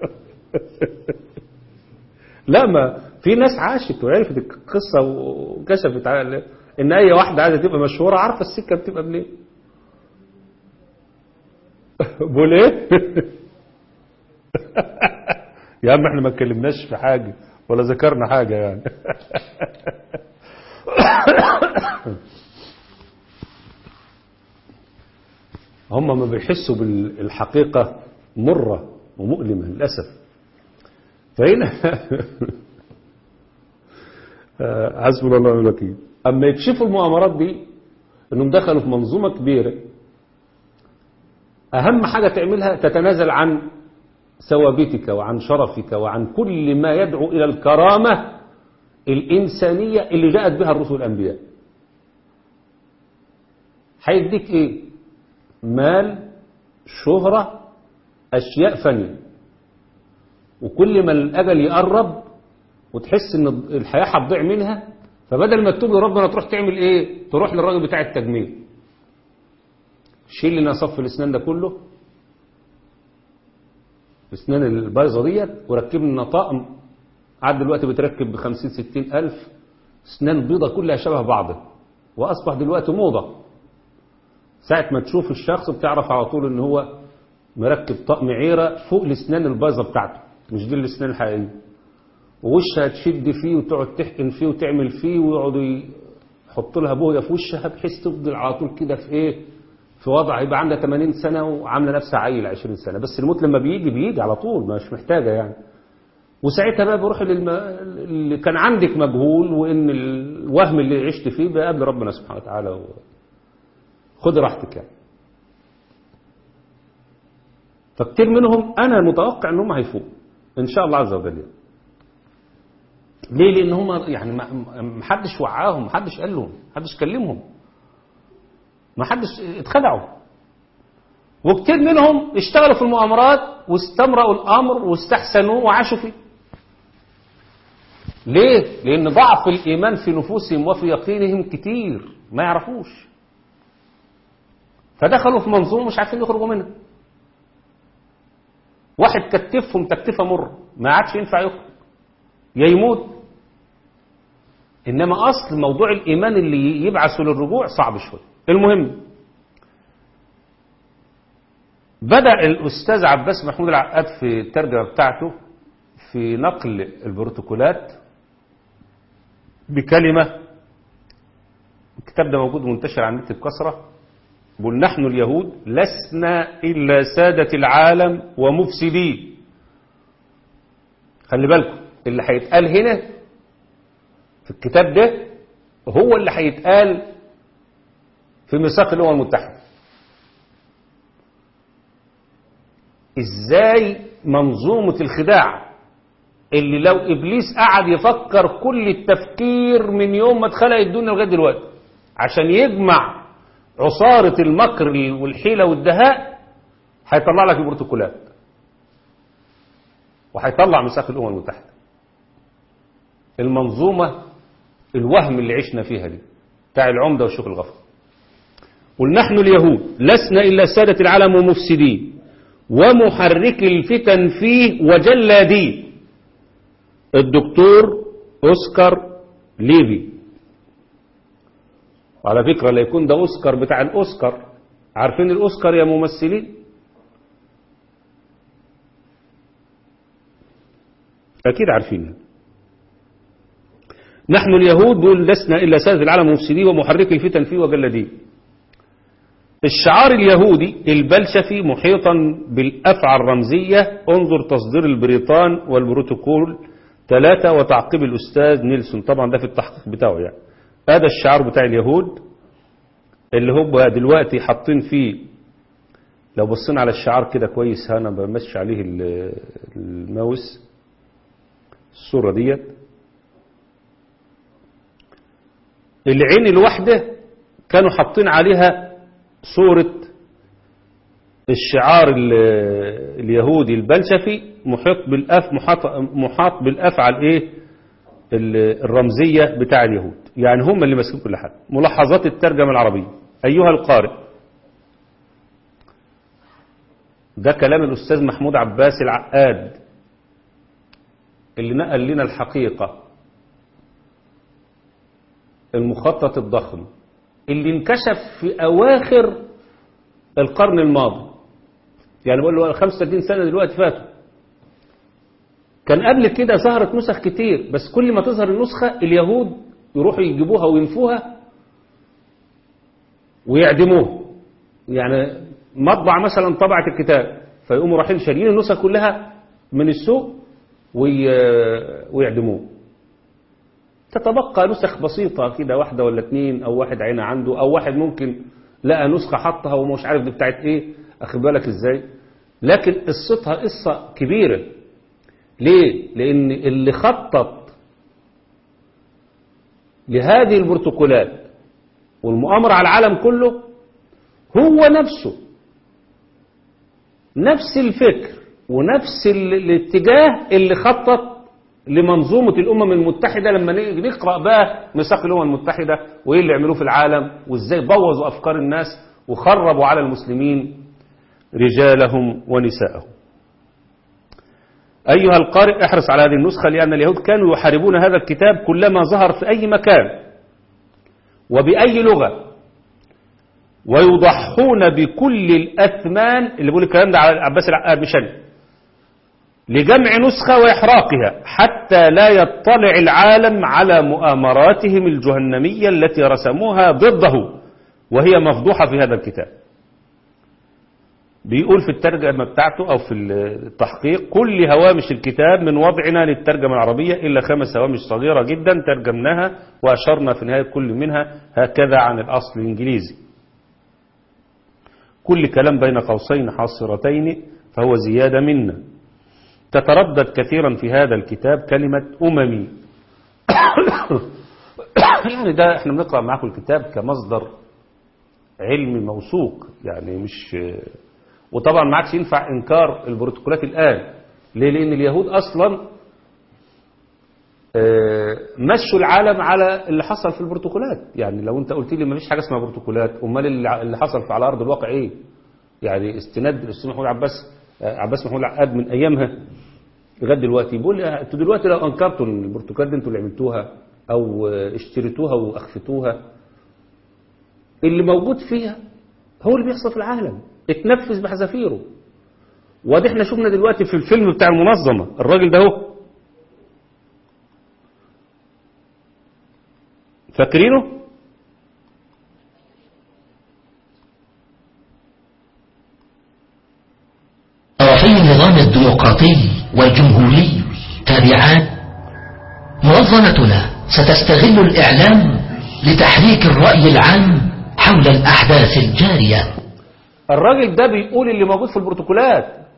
لا ما في ناس عاشت وعرفت القصة وكشفت على إن أي واحدة عايزة تبقى مشهورة عارفة السكة بتبقى منين بقول إيه يا عم احنا ما اتكلمناش في حاجة ولا ذكرنا حاجة يعني هم ما بيحسوا بالحقيقة مرة ومؤلمة للأسف فهنا حسبنا الله ونعم الوكيل أما يكشفوا المؤامرات دي أنهم دخلوا في منظومة كبيرة أهم حاجة تعملها تتنازل عن ثوابتك وعن شرفك وعن كل ما يدعو إلى الكرامة الإنسانية اللي جاءت بها الرسل الأنبياء هيديك إيه مال شهرة أشياء فانية وكل ما الأجل يقرب وتحس إن الحياة هتضيع منها فبدل ما تتوب لربنا تروح تعمل إيه تروح للراجل بتاع التجميل شيل لنا صف الأسنان ده كله الأسنان البايظة ديت وركب لنا طقم قعد دلوقتي بتركب ب 50 60 ألف أسنان بيضة كلها شبه بعضها وأصبح دلوقتي موضة ساعة ما تشوف الشخص بتعرف على طول إن هو مركب طقم عيرة فوق الاسنان البايظه بتاعته مش دي الاسنان الحقيقيه ووشها تشد فيه وتقعد تحقن فيه وتعمل فيه ويقعدوا يحطوا لها بويه في وشها بحيث تفضل على طول كده في ايه في وضع يبقى عندها 80 سنه وعامله نفسها عيل 20 سنه بس الموت لما بيجي بيجي على طول مش محتاجه يعني وساعتها بقى بروح للم... اللي كان عندك مجهول وان الوهم اللي عشت فيه بقى قبل ربنا سبحانه وتعالى و... خد راحتك يعني فكتير منهم انا متوقع ان هم هيفوقوا ان شاء الله عز وجل ليه لان هم يعني ما حدش وعاهم ما حدش قال لهم ما حدش كلمهم ما حدش اتخدعوا وكتير منهم اشتغلوا في المؤامرات واستمرأوا الامر واستحسنوه وعاشوا فيه ليه لان ضعف الايمان في نفوسهم وفي يقينهم كتير ما يعرفوش فدخلوا في منظومه مش عارفين يخرجوا منها واحد كتفهم تكتفه مر ما عادش ينفع يخرج يا يموت إنما أصل موضوع الإيمان اللي يبعث للرجوع صعب شوية المهم بدأ الأستاذ عباس محمود العقاد في الترجمة بتاعته في نقل البروتوكولات بكلمة الكتاب ده موجود منتشر على النت بكثرة بقول نحن اليهود لسنا إلا سادة العالم ومفسدين خلي بالكم اللي هيتقال هنا في الكتاب ده هو اللي هيتقال في ميثاق الأمم المتحدة ازاي منظومة الخداع اللي لو ابليس قعد يفكر كل التفكير من يوم ما اتخلق الدنيا لغايه دلوقتي عشان يجمع عصارة المكر والحيلة والدهاء هيطلع لك البروتوكولات وهيطلع ميثاق الامم المتحدة المنظومة الوهم اللي عشنا فيها دي بتاع العمدة والشيخ الغفر قل نحن اليهود لسنا إلا سادة العالم ومفسدين ومحرك الفتن فيه وجلاديه الدكتور أوسكار ليفي على فكرة لا يكون ده أوسكار بتاع الأوسكار عارفين الأوسكار يا ممثلين أكيد عارفين نحن اليهود دول لسنا إلا سادة العالم مفسدين ومحرك الفتن فيه وجلديه الشعار اليهودي البلشفي محيطا بالأفعى الرمزية انظر تصدير البريطان والبروتوكول ثلاثة وتعقيب الأستاذ نيلسون طبعا ده في التحقيق بتاعه يعني هذا الشعار بتاع اليهود اللي هو دلوقتي حاطين فيه لو بصينا على الشعار كده كويس انا بمشي عليه الماوس الصورة ديت العين الواحدة كانوا حاطين عليها صورة الشعار اليهودي البلشفي محيط بالأف محاط, محاط بالأفعى الايه الرمزية بتاع اليهود يعني هم اللي ماسكين كل حاجة ملاحظات الترجمة العربية أيها القارئ ده كلام الأستاذ محمود عباس العقاد اللي نقل لنا الحقيقة المخطط الضخم اللي انكشف في أواخر القرن الماضي يعني بقول له 35 سنة دلوقتي فاتوا كان قبل كده ظهرت نسخ كتير بس كل ما تظهر النسخة اليهود يروحوا يجيبوها وينفوها ويعدموها يعني مطبع مثلا طبعت الكتاب فيقوموا رايحين شاريين النسخ كلها من السوق ويعدموه تتبقى نسخ بسيطة كده واحدة ولا اتنين او واحد عينه عنده او واحد ممكن لقى نسخة حطها ومش عارف دي بتاعت ايه اخد بالك ازاي لكن قصتها قصة كبيرة ليه لان اللي خطط لهذه البروتوكولات والمؤامرة على العالم كله هو نفسه نفس الفكر ونفس الاتجاه اللي خطط لمنظومة الأمم المتحدة لما نقرأ بقى ميثاق الأمم المتحدة وإيه اللي عملوه في العالم وإزاي بوظوا أفكار الناس وخربوا على المسلمين رجالهم ونساءهم أيها القارئ احرص على هذه النسخة لأن اليهود كانوا يحاربون هذا الكتاب كلما ظهر في أي مكان وبأي لغة ويضحون بكل الأثمان اللي بيقول الكلام ده على عباس العقاد مش أنا لجمع نسخة وإحراقها حتى لا يطلع العالم على مؤامراتهم الجهنمية التي رسموها ضده وهي مفضوحة في هذا الكتاب بيقول في الترجمة بتاعته أو في التحقيق كل هوامش الكتاب من وضعنا للترجمة العربية إلا خمس هوامش صغيرة جدا ترجمناها وأشرنا في نهاية كل منها هكذا عن الأصل الإنجليزي كل كلام بين قوسين حاصرتين فهو زيادة منا تتردد كثيرا في هذا الكتاب كلمة أممي يعني ده احنا بنقرأ معاكم الكتاب كمصدر علمي موثوق يعني مش وطبعا ما عادش ينفع انكار البروتوكولات الان ليه لان اليهود اصلا مشوا العالم على اللي حصل في البروتوكولات يعني لو انت قلت لي ما فيش حاجه اسمها بروتوكولات امال اللي حصل في على ارض الواقع ايه يعني استناد الاستاذ محمود عباس عباس محمود العقاد من ايامها لغايه دلوقتي بيقول لي انتوا دلوقتي لو انكرتوا البروتوكولات دي انتوا اللي عملتوها أو اشتريتوها وأخفتوها اللي موجود فيها هو اللي بيحصل في العالم اتنفذ بحذافيره وادي احنا شفنا دلوقتي في الفيلم بتاع المنظمة الراجل ده هو فاكرينه طرفي النظام الديمقراطي والجمهوري تابعان منظمتنا ستستغل الإعلام لتحريك الرأي العام حول الأحداث الجارية الراجل ده بيقول اللي موجود في البروتوكولات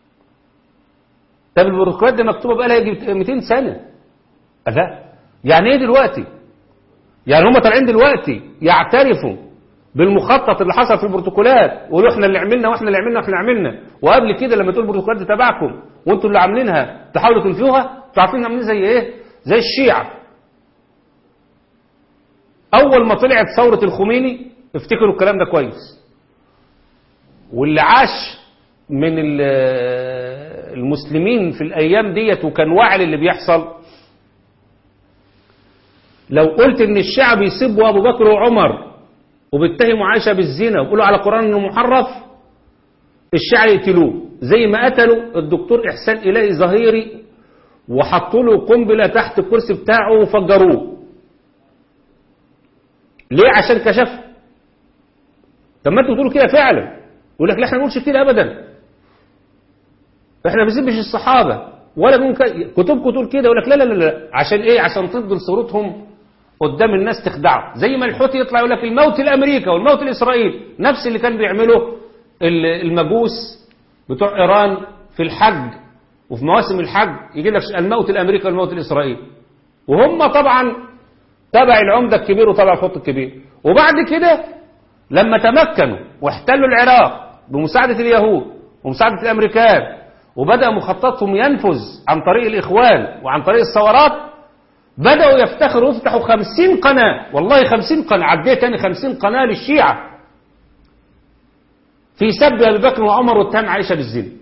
طب البروتوكولات دي مكتوبه بقى لها يجي 200 سنه ألا يعني ايه دلوقتي يعني هم طالعين دلوقتي يعترفوا بالمخطط اللي حصل في البروتوكولات ويقولوا احنا اللي عملنا واحنا اللي عملنا واحنا اللي عملنا وقبل كده لما تقول البروتوكولات دي تبعكم وانتوا اللي عاملينها تحاولوا تنفوها انتوا عارفين عاملين زي ايه زي الشيعة اول ما طلعت ثورة الخميني افتكروا الكلام ده كويس واللي عاش من ال- المسلمين في الايام ديت وكان واعي اللي بيحصل لو قلت ان الشعب يسبوا ابو بكر وعمر وبيتهموا عائشه بالزنا ويقولوا على القران انه محرف الشيعة يقتلوه زي ما قتلوا الدكتور احسان الهي ظهيري وحطوا له قنبله تحت الكرسي بتاعه وفجروه ليه عشان كشف طب ما انتوا بتقولوا كده فعلا يقول لك لا احنا ما بنقولش كده ابدا احنا ما بنسبش الصحابه ولا بنقول كده. كتبكم تقول كده يقول لك لا لا لا لا عشان ايه عشان تفضل صورتهم قدام الناس تخدعهم زي ما الحوثي يطلع يقول لك الموت لامريكا والموت لاسرائيل نفس اللي كان بيعمله ال- المجوس بتوع ايران في الحج وفي مواسم الحج يجي لك الموت لامريكا والموت لاسرائيل وهم طبعا تبع العمده الكبير وتبع الخط الكبير وبعد كده لما تمكنوا واحتلوا العراق بمساعده اليهود ومساعده الامريكان وبدا مخططهم ينفذ عن طريق الاخوان وعن طريق الثورات بدأوا يفتخروا يفتحوا خمسين قناة والله خمسين قناة عديت تاني خمسين قناة للشيعة في سب أبي بكر وعمر واتهام عائشة بالزنا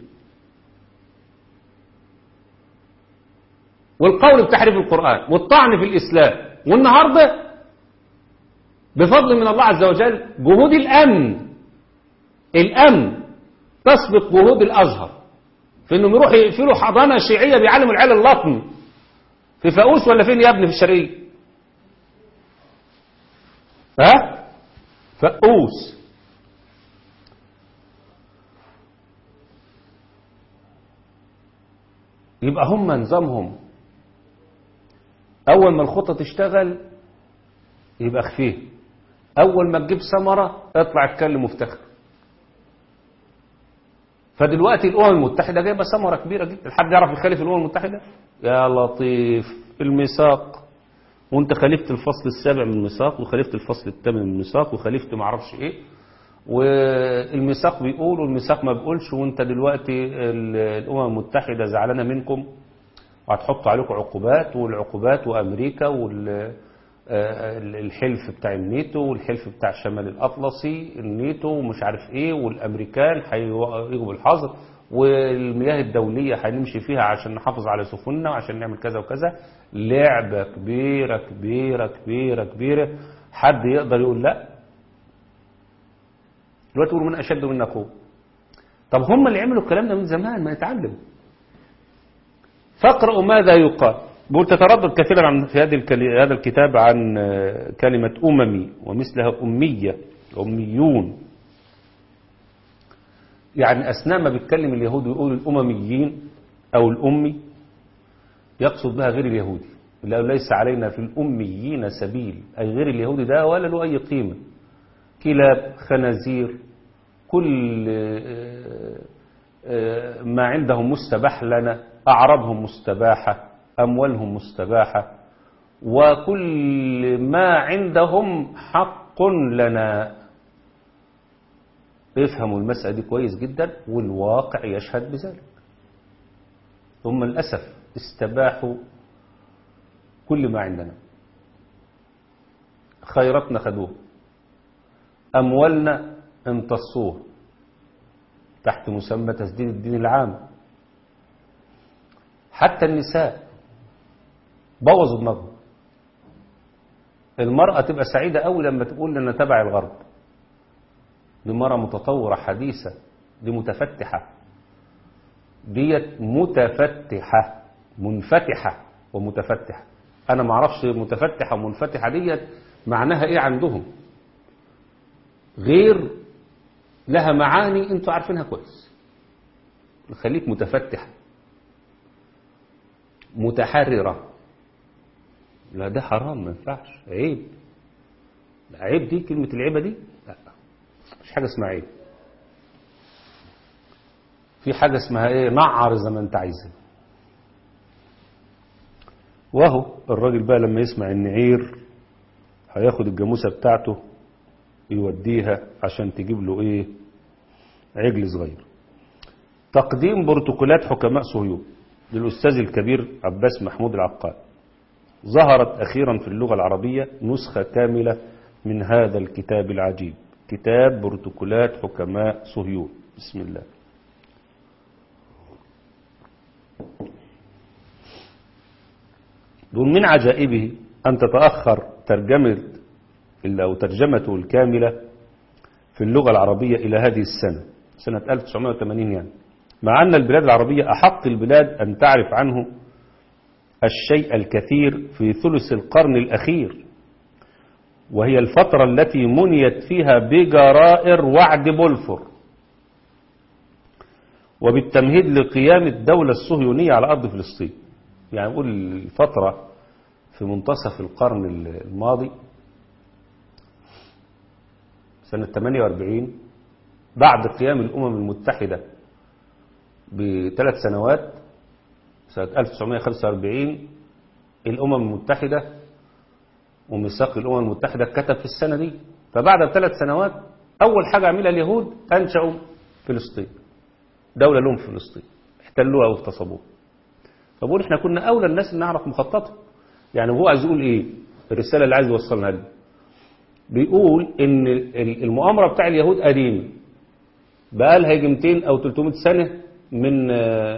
والقول بتحريف القرآن والطعن في الإسلام والنهاردة بفضل من الله عز وجل جهود الأمن الأمن تسبق جهود الأزهر في انهم يروحوا يقفلوا حضانة شيعية بيعلموا العيال اللطم في فاقوس ولا فين يا ابني في الشرقية ها فاقوس يبقى هم نظامهم اول ما الخطة تشتغل يبقى اخفيه اول ما تجيب ثمرة اطلع اتكلم وافتخر فدلوقتي الامم المتحده جايبه ثمره كبيره جدا حد يعرف يخالف الامم المتحده يا لطيف الميثاق وانت خالفت الفصل السابع من الميثاق وخالفت الفصل الثامن من الميثاق وخالفت ما اعرفش ايه والميثاق بيقول والميثاق ما بيقولش وانت دلوقتي ال- الامم المتحده زعلانه منكم وهتحط عليكم عقوبات والعقوبات وامريكا وال آه، الحلف بتاع الناتو والحلف بتاع الشمال الاطلسي الناتو ومش عارف ايه والامريكان هيجوا بالحظر والمياه الدوليه هنمشي فيها عشان نحافظ على سفننا وعشان نعمل كذا وكذا لعبه كبيره كبيره كبيره كبيره حد يقدر يقول لا دلوقتي يقولوا من اشد منا قوه طب هم اللي عملوا الكلام ده من زمان ما يتعلموا فاقرأوا ماذا يقال بقول تتردد كثيرا عن في هذه الكل- هذا الكتاب عن آه، كلمة أممي ومثلها أمية أميون يعني أثناء ما بيتكلم اليهود ويقول الأمميين أو الأمي يقصد بها غير اليهودي لأنه ليس علينا في الأميين سبيل أي غير اليهودي ده ولا له أي قيمة كلاب خنازير كل آه، آه، ما عندهم مستباح لنا أعراضهم مستباحة أموالهم مستباحة وكل ما عندهم حق لنا افهموا المسألة دي كويس جدا والواقع يشهد بذلك ثم للأسف استباحوا كل ما عندنا خيراتنا خدوه أموالنا امتصوه تحت مسمى تسديد الدين العام حتى النساء بوظوا دماغهم المرأة تبقى سعيدة أوي لما تقول أنا تبع الغرب دي مرأة متطورة حديثة دي متفتحة ديت متفتحة منفتحة ومتفتحة أنا ما اعرفش متفتحة ومنفتحة ديت معناها إيه عندهم غير لها معاني أنتوا عارفينها كويس خليك متفتح متحررة لا ده حرام ما ينفعش عيب لا عيب دي كلمة العيبة دي لا مش حاجة اسمها عيب في حاجة اسمها ايه نعر زي ما انت عايزها وهو الراجل بقى لما يسمع ان عير هياخد الجاموسة بتاعته يوديها عشان تجيب له ايه عجل صغير تقديم بروتوكولات حكماء صهيون للأستاذ الكبير عباس محمود العقاد ظهرت أخيرا في اللغة العربية نسخة كاملة من هذا الكتاب العجيب كتاب بروتوكولات حكماء صهيون بسم الله دون من عجائبه أن تتأخر ترجمة أو ترجمته الكاملة في اللغة العربية إلى هذه السنة سنة 1980 يعني مع أن البلاد العربية أحق البلاد أن تعرف عنه الشيء الكثير في ثلث القرن الأخير وهي الفترة التي منيت فيها بجرائر وعد بولفور وبالتمهيد لقيام الدولة الصهيونية على أرض فلسطين يعني نقول الفترة في منتصف القرن الماضي سنة 48 بعد قيام الأمم المتحدة بثلاث سنوات سنة 1945 الأمم المتحدة وميثاق الأمم المتحدة كتب في السنة دي فبعد ثلاث سنوات أول حاجة عملها اليهود أنشأوا فلسطين دولة لهم في فلسطين احتلوها واغتصبوها فبقول احنا كنا أولى الناس ان نعرف مخططه يعني هو عايز يقول ايه الرسالة اللي عايز يوصلها لي بيقول ان المؤامرة بتاع اليهود قديمة بقى لها يجي 200 او 300 سنة من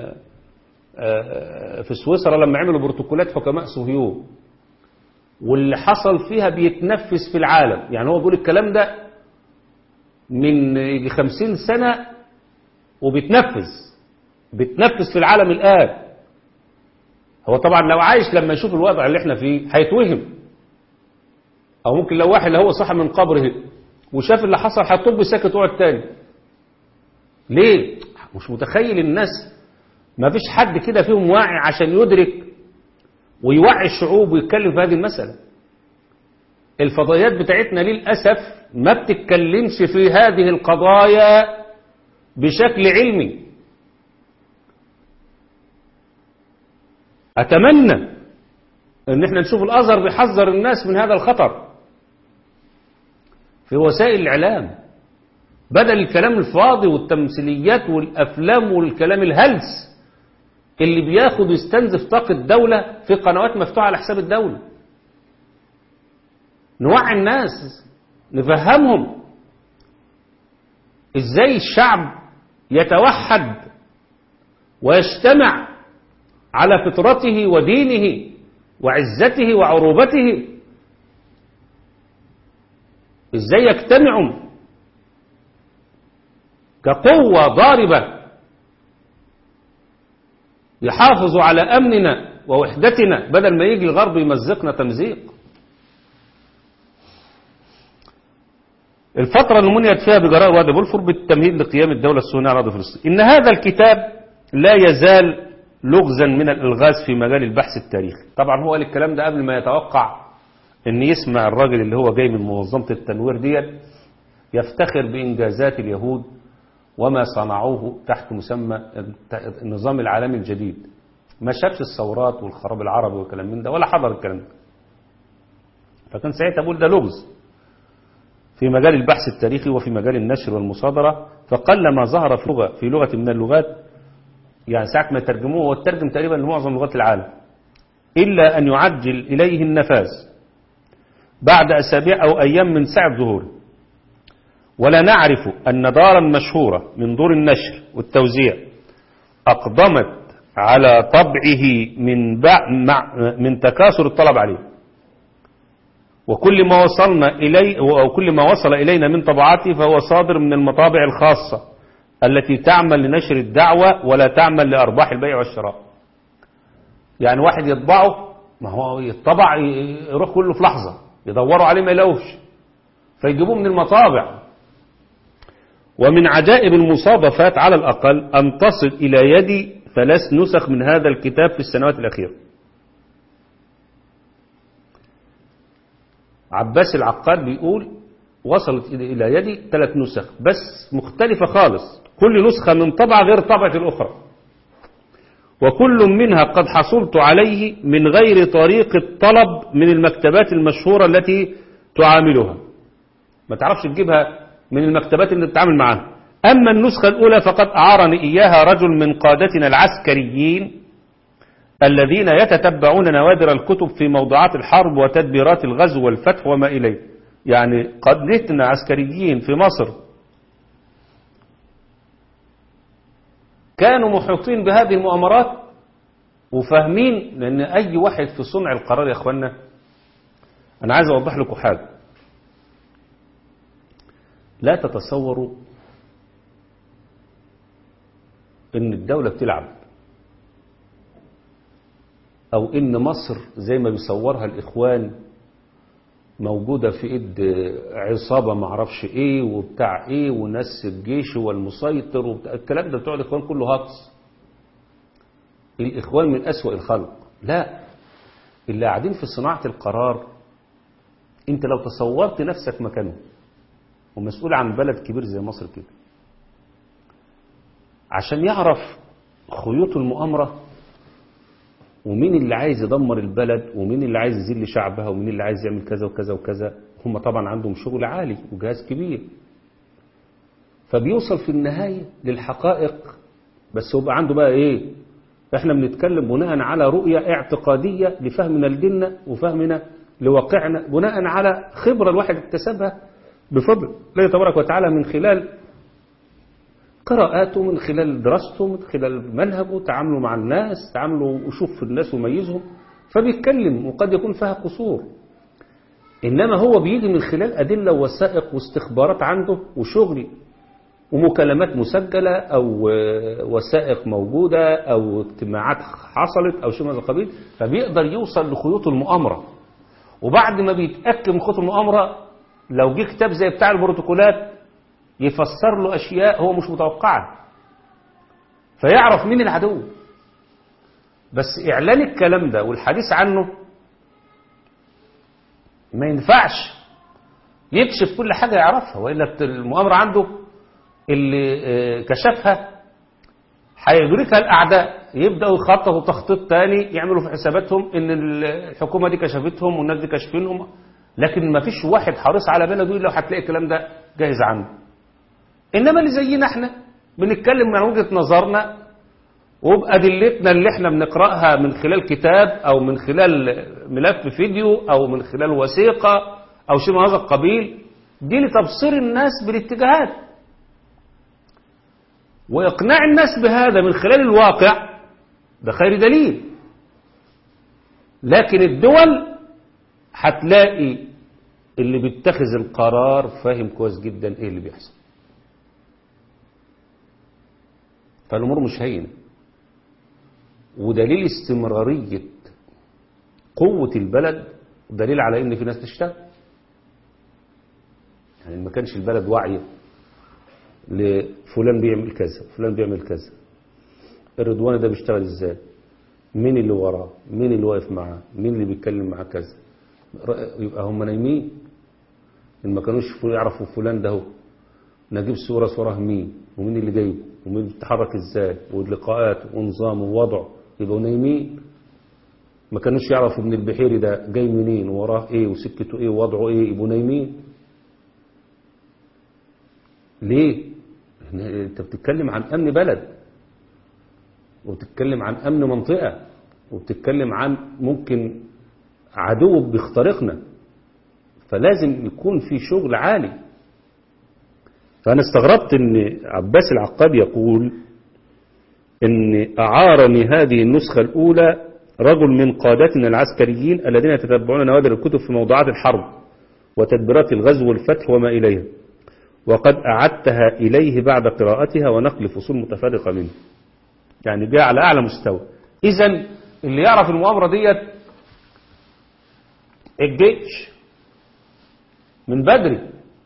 في سويسرا لما عملوا بروتوكولات حكماء صهيون واللي حصل فيها بيتنفس في العالم يعني هو بيقول الكلام ده من يجي 50 سنة وبيتنفذ بيتنفس في العالم الآن هو طبعا لو عايش لما يشوف الوضع اللي احنا فيه هيتوهم او ممكن لو واحد اللي هو صحى من قبره وشاف اللي حصل هيطب ساكت وقعد تاني ليه مش متخيل الناس ما فيش حد كده فيهم واعي عشان يدرك ويوعي الشعوب ويتكلم في هذه المسألة الفضائيات بتاعتنا للأسف ما بتتكلمش في هذه القضايا بشكل علمي أتمنى أن احنا نشوف الأزهر بيحذر الناس من هذا الخطر في وسائل الإعلام بدل الكلام الفاضي والتمثيليات والأفلام والكلام الهلس اللي بياخد يستنزف طاقة الدولة في قنوات مفتوحة على حساب الدولة نوعي الناس نفهمهم ازاي الشعب يتوحد ويجتمع على فطرته ودينه وعزته وعروبته ازاي يجتمعوا كقوة ضاربة يحافظوا على أمننا ووحدتنا بدل ما يجي الغرب يمزقنا تمزيق الفترة اللي منيت فيها بجراء وادي بولفور بالتمهيد لقيام الدولة الصهيونية على أرض فلسطين إن هذا الكتاب لا يزال لغزا من الالغاز في مجال البحث التاريخي طبعا هو قال الكلام ده قبل ما يتوقع ان يسمع الراجل اللي هو جاي من منظمة التنوير ديت يفتخر بإنجازات اليهود وما صنعوه تحت مسمى النظام العالمي الجديد ما شافش الثورات والخراب العربي والكلام من ده ولا حضر الكلام ده فكان ساعتها بقول ده لغز في مجال البحث التاريخي وفي مجال النشر والمصادرة فقل ما ظهر في لغة في لغة من اللغات يعني ساعة ما ترجموه هو الترجم تقريبا لمعظم لغات العالم إلا أن يعجل إليه النفاذ بعد أسابيع أو أيام من ساعة ظهوره ولا نعرف أن دارا مشهورة من دور النشر والتوزيع أقدمت على طبعه من, من تكاثر الطلب عليه وكل ما وصلنا إلي وكل ما وصل إلينا من طبعاته فهو صادر من المطابع الخاصة التي تعمل لنشر الدعوة ولا تعمل لأرباح البيع والشراء يعني واحد يطبعه ما هو يطبع يروح كله في لحظة يدوروا عليه ما يلاقوش فيجيبوه من المطابع ومن عجائب المصادفات على الأقل أن تصل إلى يدي ثلاث نسخ من هذا الكتاب في السنوات الأخيرة عباس العقاد بيقول وصلت إلى يدي ثلاث نسخ بس مختلفة خالص كل نسخة من طبعة غير طبعة الأخرى وكل منها قد حصلت عليه من غير طريق الطلب من المكتبات المشهورة التي تعاملها ما تعرفش تجيبها من المكتبات اللي تتعامل معاها أما النسخة الأولى فقد أعارني إياها رجل من قادتنا العسكريين الذين يتتبعون نوادر الكتب في موضوعات الحرب وتدبيرات الغزو والفتح وما إليه يعني قادتنا عسكريين في مصر كانوا محيطين بهذه المؤامرات وفاهمين لأن أي واحد في صنع القرار يا أخوانا أنا عايز أوضح لكم حاجة لا تتصوروا ان الدولة بتلعب او ان مصر زي ما بيصورها الاخوان موجودة في ايد عصابة معرفش ايه وبتاع ايه وناس الجيش هو المسيطر وبتاع الكلام ده بتوع الاخوان كله هقص الاخوان من اسوأ الخلق لا اللي قاعدين في صناعة القرار انت لو تصورت نفسك مكانه ومسؤول عن بلد كبير زي مصر كده عشان يعرف خيوط المؤامرة ومين اللي عايز يدمر البلد ومين اللي عايز يذل شعبها ومين اللي عايز يعمل كذا وكذا وكذا هم طبعا عندهم شغل عالي وجهاز كبير فبيوصل في النهاية للحقائق بس هو بقى عنده بقى ايه احنا بنتكلم بناء على رؤية اعتقادية لفهمنا لديننا وفهمنا لواقعنا بناء على خبرة الواحد اكتسبها بفضل الله تبارك وتعالى من خلال قراءاته من خلال دراسته من خلال منهجه تعامله مع الناس تعامله وشوف الناس وميزهم فبيتكلم وقد يكون فيها قصور إنما هو بيجي من خلال أدلة ووثائق واستخبارات عنده وشغل ومكالمات مسجلة أو وثائق موجودة أو اجتماعات حصلت أو شيء من هذا القبيل فبيقدر يوصل لخيوط المؤامرة وبعد ما بيتأكد من خيوط المؤامرة لو جه كتاب زي بتاع البروتوكولات يفسر له أشياء هو مش متوقعها فيعرف مين العدو بس إعلان الكلام ده والحديث عنه ما ينفعش يكشف كل حاجة يعرفها وإلا المؤامرة عنده اللي كشفها هيدركها الأعداء يبدأوا يخططوا تخطيط تاني يعملوا في حساباتهم إن الحكومة دي كشفتهم والناس دي كشفينهم لكن ما فيش واحد حريص على بلده إلا هتلاقي الكلام ده جاهز عنه إنما اللي زينا احنا بنتكلم من وجهة نظرنا وبأدلتنا اللي احنا بنقرأها من خلال كتاب أو من خلال ملف فيديو أو من خلال وثيقة أو شيء من هذا القبيل دي لتبصير الناس بالاتجاهات وإقناع الناس بهذا من خلال الواقع ده خير دليل لكن الدول هتلاقي اللي بيتخذ القرار فاهم كويس جدا ايه اللي بيحصل فالامور مش هينه ودليل استمرارية قوة البلد دليل على ان في ناس تشتغل يعني ما كانش البلد واعية لفلان بيعمل كذا فلان بيعمل كذا الرضوان ده بيشتغل ازاي مين اللي وراه مين اللي واقف معاه مين اللي بيتكلم معاه كذا يبقى هم نايمين ان ما كانوش يعرفوا فلان ده هو نجيب صورة صورة مين ومين اللي جايبه ومين بيتحرك ازاي واللقاءات ونظامه ووضعه يبقوا نايمين ما كانوش يعرفوا ابن البحيري ده جاي منين وراه ايه وسكته ايه ووضعه ايه يبقوا نايمين ليه انت بتتكلم عن امن بلد وبتتكلم عن امن منطقة وبتتكلم عن ممكن عدو بيخترقنا فلازم يكون في شغل عالي فأنا استغربت أن عباس العقاد يقول أن أعارني هذه النسخة الأولى رجل من قادتنا العسكريين الذين يتتبعون نوادر الكتب في موضوعات الحرب وتدبيرات الغزو والفتح وما إليها وقد أعدتها إليه بعد قراءتها ونقل فصول متفرقة منه يعني جاء على أعلى مستوى إذا اللي يعرف المؤامرة ديت الجيش من بدري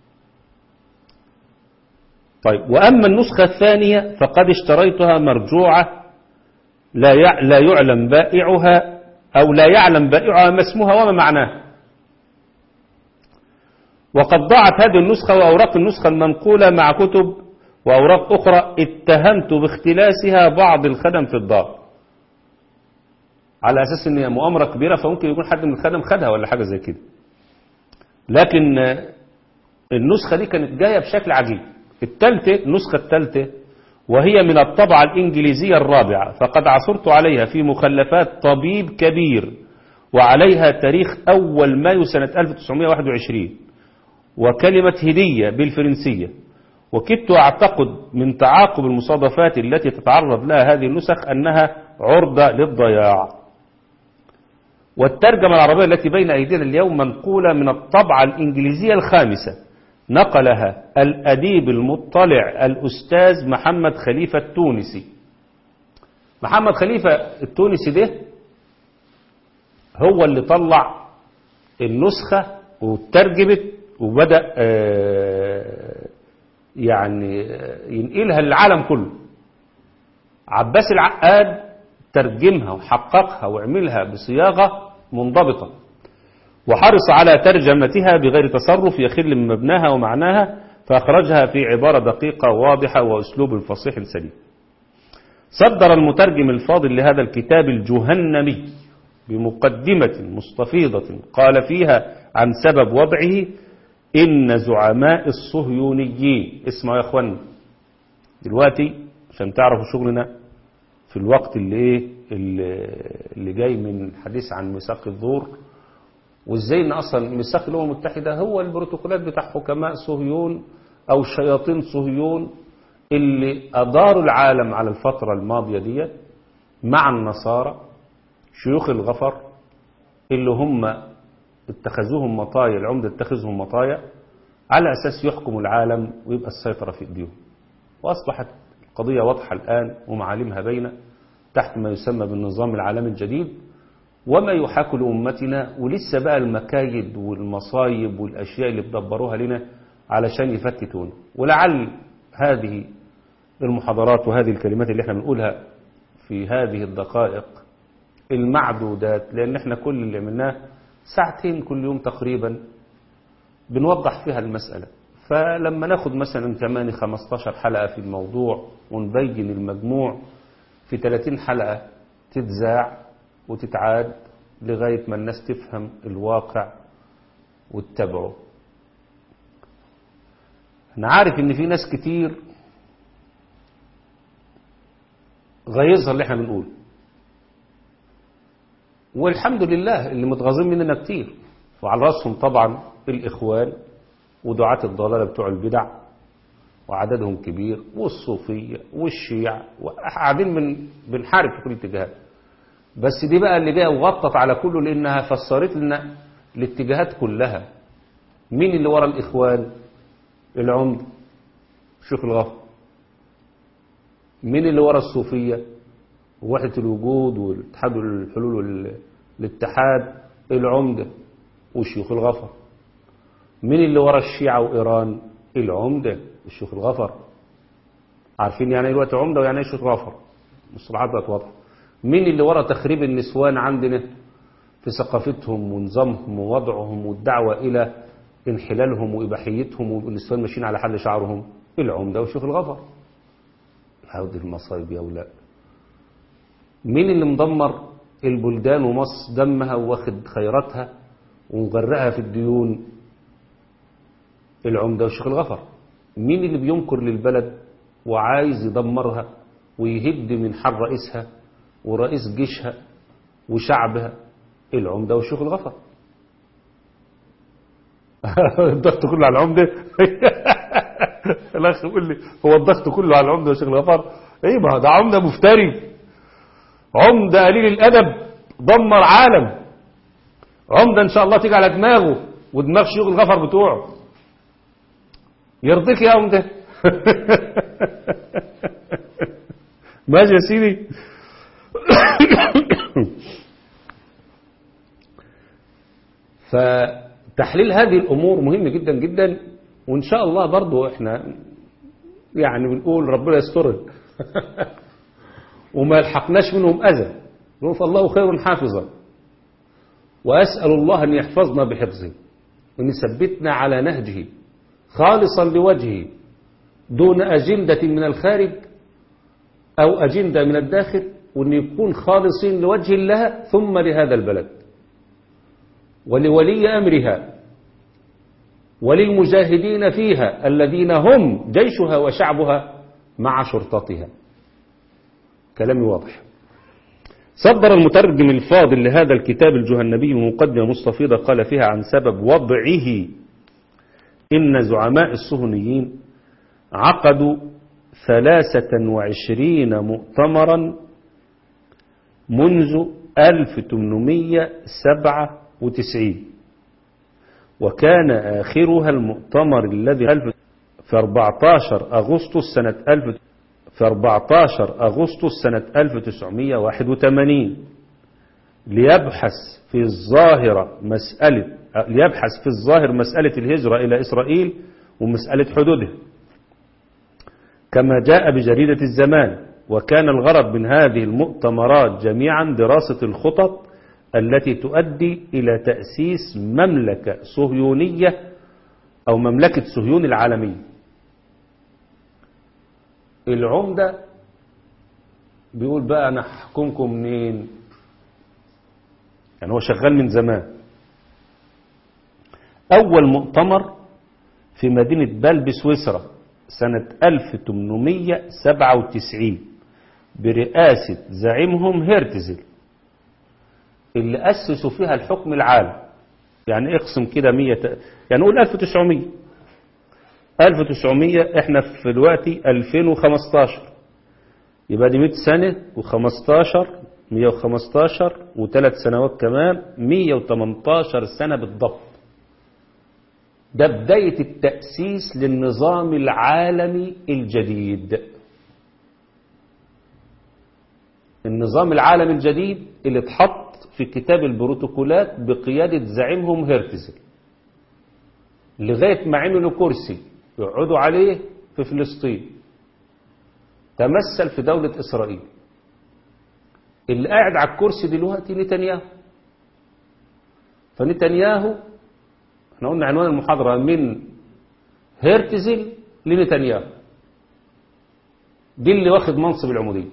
طيب وأما النسخة الثانية فقد اشتريتها مرجوعة لا يع- لا يعلم بائعها أو لا يعلم بائعها ما اسمها وما معناها وقد ضاعت هذه النسخة وأوراق النسخة المنقولة مع كتب وأوراق أخرى اتهمت باختلاسها بعض الخدم في الدار على أساس أن هي مؤامرة كبيرة فممكن يكون حد من الخدم خدها ولا حاجة زي كده لكن آه، النسخة دي كانت جاية بشكل عجيب التالتة النسخة التالتة وهي من الطبعة الإنجليزية الرابعة فقد عثرت عليها في مخلفات طبيب كبير وعليها تاريخ أول مايو سنة 1921 وكلمة هدية بالفرنسية وكدت أعتقد من تعاقب المصادفات التي تتعرض لها هذه النسخ أنها عرضة للضياع والترجمة العربية التي بين أيدينا اليوم منقولة من الطبعة الإنجليزية الخامسة نقلها الأديب المطلع الأستاذ محمد خليفة التونسي محمد خليفة التونسي ده هو اللي طلع النسخة وترجمت وبدأ آه، يعني آه، ينقلها للعالم كله عباس العقاد ترجمها وحققها وعملها بصياغة منضبطة وحرص على ترجمتها بغير تصرف يخل من مبناها ومعناها فأخرجها في عبارة دقيقة واضحة وأسلوب فصيح سليم صدر المترجم الفاضل لهذا الكتاب الجهنمي بمقدمة مستفيضة قال فيها عن سبب وضعه إن زعماء الصهيونيين اسمعوا يا أخوان دلوقتي عشان تعرفوا شغلنا في الوقت اللي ايه اللي اللي جاي من الحديث عن ميثاق الظهور وازاي ان اصلا ميثاق الامم المتحده هو البروتوكولات بتاع حكماء صهيون او شياطين صهيون اللي اداروا العالم على الفتره الماضيه دي مع النصارى شيوخ الغفر اللي هم اتخذوهم مطايا العمده اتخذهم مطايا على اساس يحكموا العالم ويبقى السيطره في ايديهم واصبحت القضيه واضحه الان ومعالمها باينه تحت ما يسمى بالنظام العالمي الجديد وما يحاك لأمتنا ولسه بقى المكايد والمصايب والأشياء اللي بدبروها لنا علشان يفتتونا ولعل هذه المحاضرات وهذه الكلمات اللي احنا بنقولها في هذه الدقائق المعدودات لأن احنا كل اللي عملناه ساعتين كل يوم تقريبا بنوضح فيها المسألة فلما ناخد مثلا 8 15 حلقة في الموضوع ونبين المجموع في 30 حلقة تتذاع وتتعاد لغاية ما الناس تفهم الواقع وتتبعه أنا عارف إن في ناس كتير غيظها اللي احنا بنقوله والحمد لله اللي متغاظين مننا كتير وعلى راسهم طبعا الإخوان ودعاة الضلالة بتوع البدع وعددهم كبير والصوفية والشيع وقاعدين من بنحارب في كل الاتجاهات بس دي بقى اللي جايه وغطت على كله لانها فسرت لنا الاتجاهات كلها مين اللي ورا الاخوان العمد شيخ الغفر مين اللي ورا الصوفيه وحده الوجود والاتحاد الحلول والاتحاد العمده وشيوخ الغفر مين اللي ورا الشيعة وإيران العمدة الشيخ الغفر عارفين يعني ايه دلوقتي عمدة ويعني ايه شيخ غفر المصطلحات بقت واضحة مين اللي ورا تخريب النسوان عندنا في ثقافتهم ونظامهم ووضعهم والدعوة إلى انحلالهم وإباحيتهم والنسوان ماشيين على حل شعرهم العمدة والشيخ الغفر هذه المصايب يا أولاد مين اللي مدمر البلدان ومص دمها واخد خيراتها ومغرقها في الديون العمدة والشيخ الغفر مين اللي بينكر للبلد وعايز يدمرها ويهد من حال رئيسها ورئيس جيشها وشعبها العمدة والشيخ الغفر الضغط كله على العمدة الاخ يقول لي هو الضغط كله على العمدة والشيخ الغفر ايه ما ده عمدة مفتري عمدة قليل الادب دمر عالم عمدة ان شاء الله تيجي على دماغه ودماغ شيوخ الغفر بتوعه يرضيك يا أم ده ماشي يا سيدي فتحليل هذه الأمور مهم جدا جدا وإن شاء الله برضو إحنا يعني بنقول ربنا يستر وما يلحقناش منهم أذى نقول فالله خير حافظا وأسأل الله أن يحفظنا بحفظه وأن يثبتنا على نهجه خالصا لوجهه دون أجندة من الخارج أو أجندة من الداخل وأن يكون خالصين لوجه الله ثم لهذا البلد ولولي أمرها وللمجاهدين فيها الذين هم جيشها وشعبها مع شرطتها كلامي واضح صدر المترجم الفاضل لهذا الكتاب الجهنبي مقدمة مستفيضة قال فيها عن سبب وضعه إن زعماء الصهنيين عقدوا ثلاثة وعشرين مؤتمرا منذ 1897 وكان آخرها المؤتمر الذي في 14 أغسطس سنة 1000 في 14 أغسطس سنة 1981 ليبحث في الظاهرة مسألة ليبحث في الظاهر مسألة الهجرة إلى إسرائيل ومسألة حدودها كما جاء بجريدة الزمان وكان الغرض من هذه المؤتمرات جميعا دراسة الخطط التي تؤدي إلى تأسيس مملكة صهيونية أو مملكة صهيون العالمية العمدة بيقول بقى أنا أحكمكم منين يعني هو شغال من زمان أول مؤتمر في مدينة بال بسويسرا سنة 1897 برئاسة زعيمهم هيرتزل اللي أسسوا فيها الحكم العالم يعني اقسم كده 100 يعني نقول 1900 1900 احنا في الوقت 2015 يبقى دي 100 سنة و15 115 وثلاث سنوات كمان 118 سنة بالضبط ده بداية التأسيس للنظام العالمي الجديد النظام العالمي الجديد اللي اتحط في كتاب البروتوكولات بقيادة زعيمهم هرتزل لغاية ما عملوا كرسي يقعدوا عليه في فلسطين تمثل في دولة إسرائيل اللي قاعد على الكرسي دلوقتي نتنياهو فنتنياهو احنا قلنا عنوان المحاضرة من هرتزل لنتنياهو دي اللي واخد منصب العمودية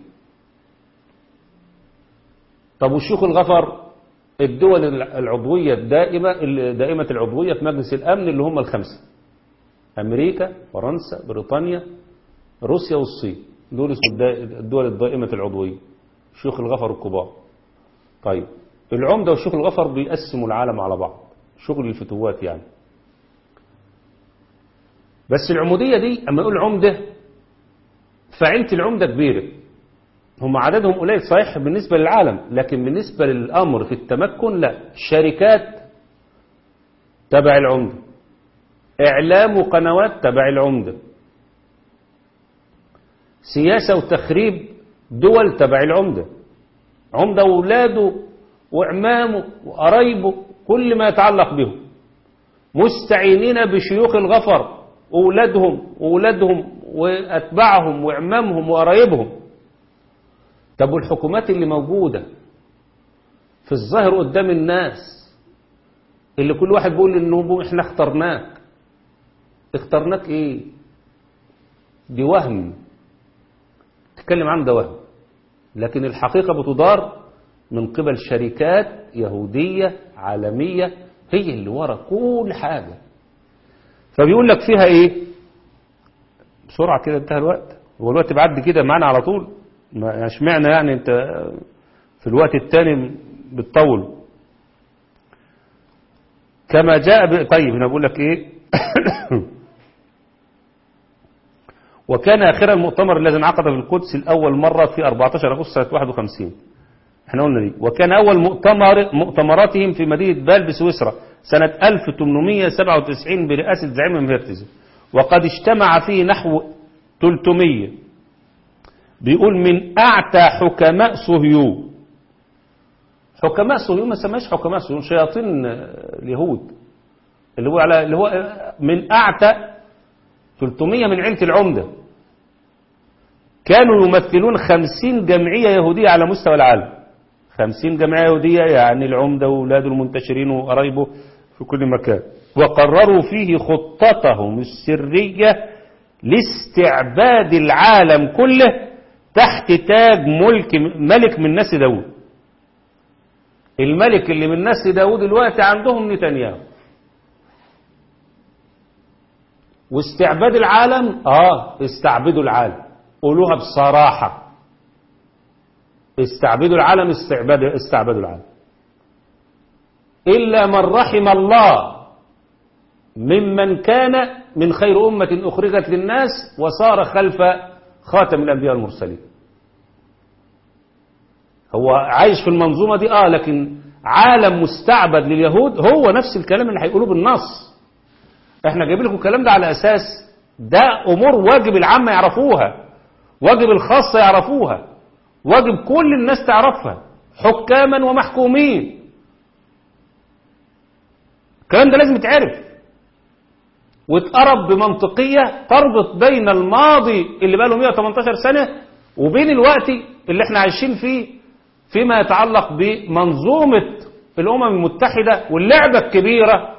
طب والشيوخ الغفر الدول العضوية الدائمة دائمة العضوية في مجلس الأمن اللي هم الخمسة أمريكا فرنسا بريطانيا روسيا والصين دول اسموا الدول الدائمة العضوية شيوخ الغفر الكبار طيب العمدة وشيوخ الغفر بيقسموا العالم على بعض شغل الفتوات يعني بس العمودية دي أما يقول عمدة فعيلة العمدة كبيرة هم عددهم قليل صحيح بالنسبة للعالم لكن بالنسبة للأمر في التمكن لا شركات تبع العمدة إعلام وقنوات تبع العمدة سياسة وتخريب دول تبع العمدة عمدة وولاده وعمامه وقرايبه كل ما يتعلق بهم مستعينين بشيوخ الغفر وولادهم وولادهم وأتباعهم وعمامهم وقرايبهم طب والحكومات اللي موجودة في الظاهر قدام الناس اللي كل واحد بيقول انه احنا اخترناك اخترناك ايه دي وهم تتكلم عن ده وهم لكن الحقيقة بتدار من قبل شركات يهودية عالمية هي اللي ورا كل حاجة فبيقول لك فيها ايه بسرعة كده انتهى الوقت هو الوقت بعد كده معانا على طول ما اشمعنى يعني انت في الوقت الثاني بتطول كما جاء ب... طيب انا بقول لك ايه وكان اخر المؤتمر الذي انعقد في القدس الاول مرة في 14 اغسطس سنة 51 احنا قلنا دي وكان اول مؤتمر مؤتمراتهم في مدينة بال بسويسرا سنة 1897 برئاسة زعيم فيرتز وقد اجتمع فيه نحو 300 بيقول من أعتى حكماء صهيون حكماء صهيون ما سماش حكماء صهيون شياطين اليهود اللي هو على اللي هو من أعتى 300 من عيلة العمدة كانوا يمثلون 50 جمعية يهودية على مستوى العالم 50 جمعية يهودية يعني العمدة وأولاده المنتشرين وقرايبه في كل مكان وقرروا فيه خطتهم السرية لاستعباد العالم كله تحت تاج ملك ملك من نسل داود الملك اللي من نسل داود دلوقتي عندهم نتنياهو واستعباد العالم اه استعبدوا العالم قولوها بصراحة استعبدوا العالم استعباد استعبدوا العالم إلا من رحم الله ممن كان من خير أمة أخرجت للناس وصار خلف خاتم الأنبياء المرسلين هو عايش في المنظومة دي آه لكن عالم مستعبد لليهود هو نفس الكلام اللي هيقولوه بالنص احنا جايبين لكم الكلام ده على أساس ده أمور واجب العامة يعرفوها واجب الخاصة يعرفوها واجب كل الناس تعرفها حكاما ومحكومين الكلام ده لازم يتعرف واتقرب بمنطقية تربط بين الماضي اللي بقى له 118 سنة وبين الوقت اللي احنا عايشين فيه فيما يتعلق بمنظومة الأمم المتحدة واللعبة الكبيرة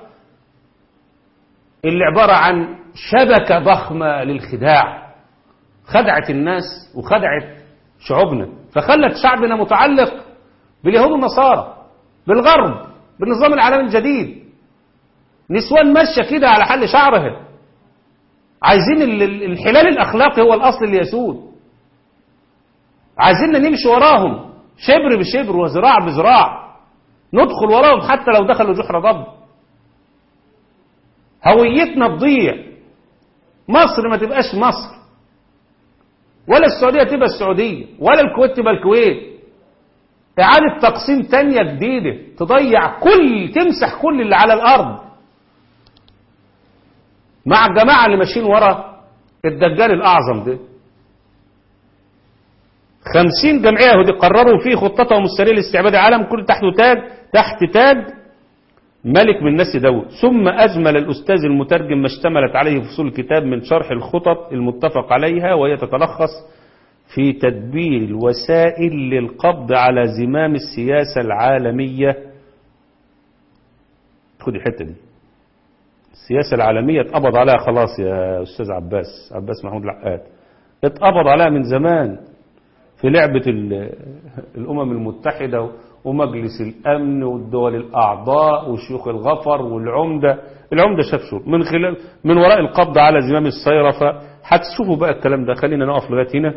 اللي عبارة عن شبكة ضخمة للخداع خدعت الناس وخدعت شعوبنا فخلت شعبنا متعلق باليهود والنصارى بالغرب بالنظام العالمي الجديد نسوان ماشية كده على حل شعرها عايزين الحلال الأخلاقي هو الأصل اللي يسود عايزيننا نمشي وراهم شبر بشبر وذراع بذراع ندخل وراهم حتى لو دخلوا جحر ضب هويتنا تضيع مصر ما تبقاش مصر ولا السعودية تبقى السعودية ولا الكويت تبقى الكويت إعادة تقسيم تانية جديدة تضيع كل تمسح كل اللي على الأرض مع الجماعة اللي ماشيين ورا الدجال الأعظم ده خمسين جمعية يهودي قرروا فيه خطتهم السرية لاستعباد العالم كل تحت تاج تحت تاج ملك من نسل داود ثم أجمل الأستاذ المترجم ما اشتملت عليه فصول الكتاب من شرح الخطط المتفق عليها وهي تتلخص في تدبير الوسائل للقبض على زمام السياسة العالمية خد الحتة دي السياسة العالمية اتقبض عليها خلاص يا أستاذ عباس عباس محمود العقاد اتقبض عليها من زمان في لعبة الأمم المتحدة ومجلس الأمن والدول الأعضاء وشيوخ الغفر والعمدة العمدة شاف شو من خلال من وراء القبض على زمام السيرة فهتشوفوا بقى الكلام ده خلينا نقف لغاية هنا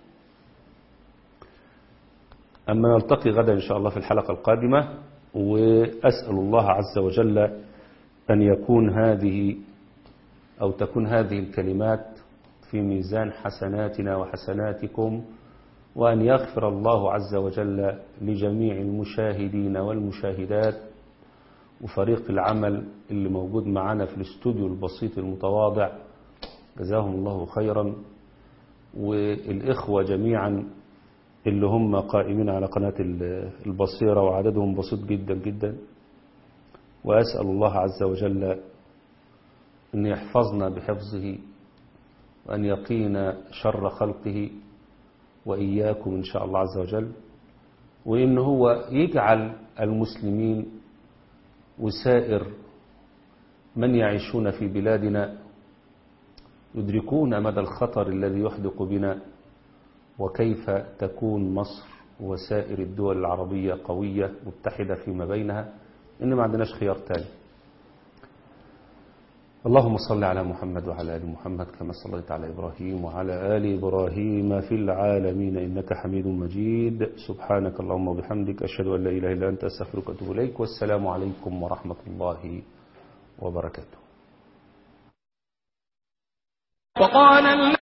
أما نلتقي غدا إن شاء الله في الحلقة القادمة وأسأل الله عز وجل أن يكون هذه أو تكون هذه الكلمات في ميزان حسناتنا وحسناتكم وأن يغفر الله عز وجل لجميع المشاهدين والمشاهدات وفريق العمل اللي موجود معنا في الاستوديو البسيط المتواضع جزاهم الله خيرا والإخوة جميعا اللي هم قائمين على قناة البصيرة وعددهم بسيط جدا جدا وأسأل الله عز وجل أن يحفظنا بحفظه وأن يقينا شر خلقه وإياكم إن شاء الله عز وجل وإن هو يجعل المسلمين وسائر من يعيشون في بلادنا يدركون مدى الخطر الذي يحدق بنا وكيف تكون مصر وسائر الدول العربية قوية متحدة فيما بينها إن ما عندناش خيار تاني اللهم صل على محمد وعلى آل محمد كما صليت على إبراهيم وعلى آل إبراهيم في العالمين إنك حميد مجيد سبحانك اللهم وبحمدك أشهد أن لا إله إلا أنت أستغفرك وأتوب إليك والسلام عليكم ورحمة الله وبركاته وقال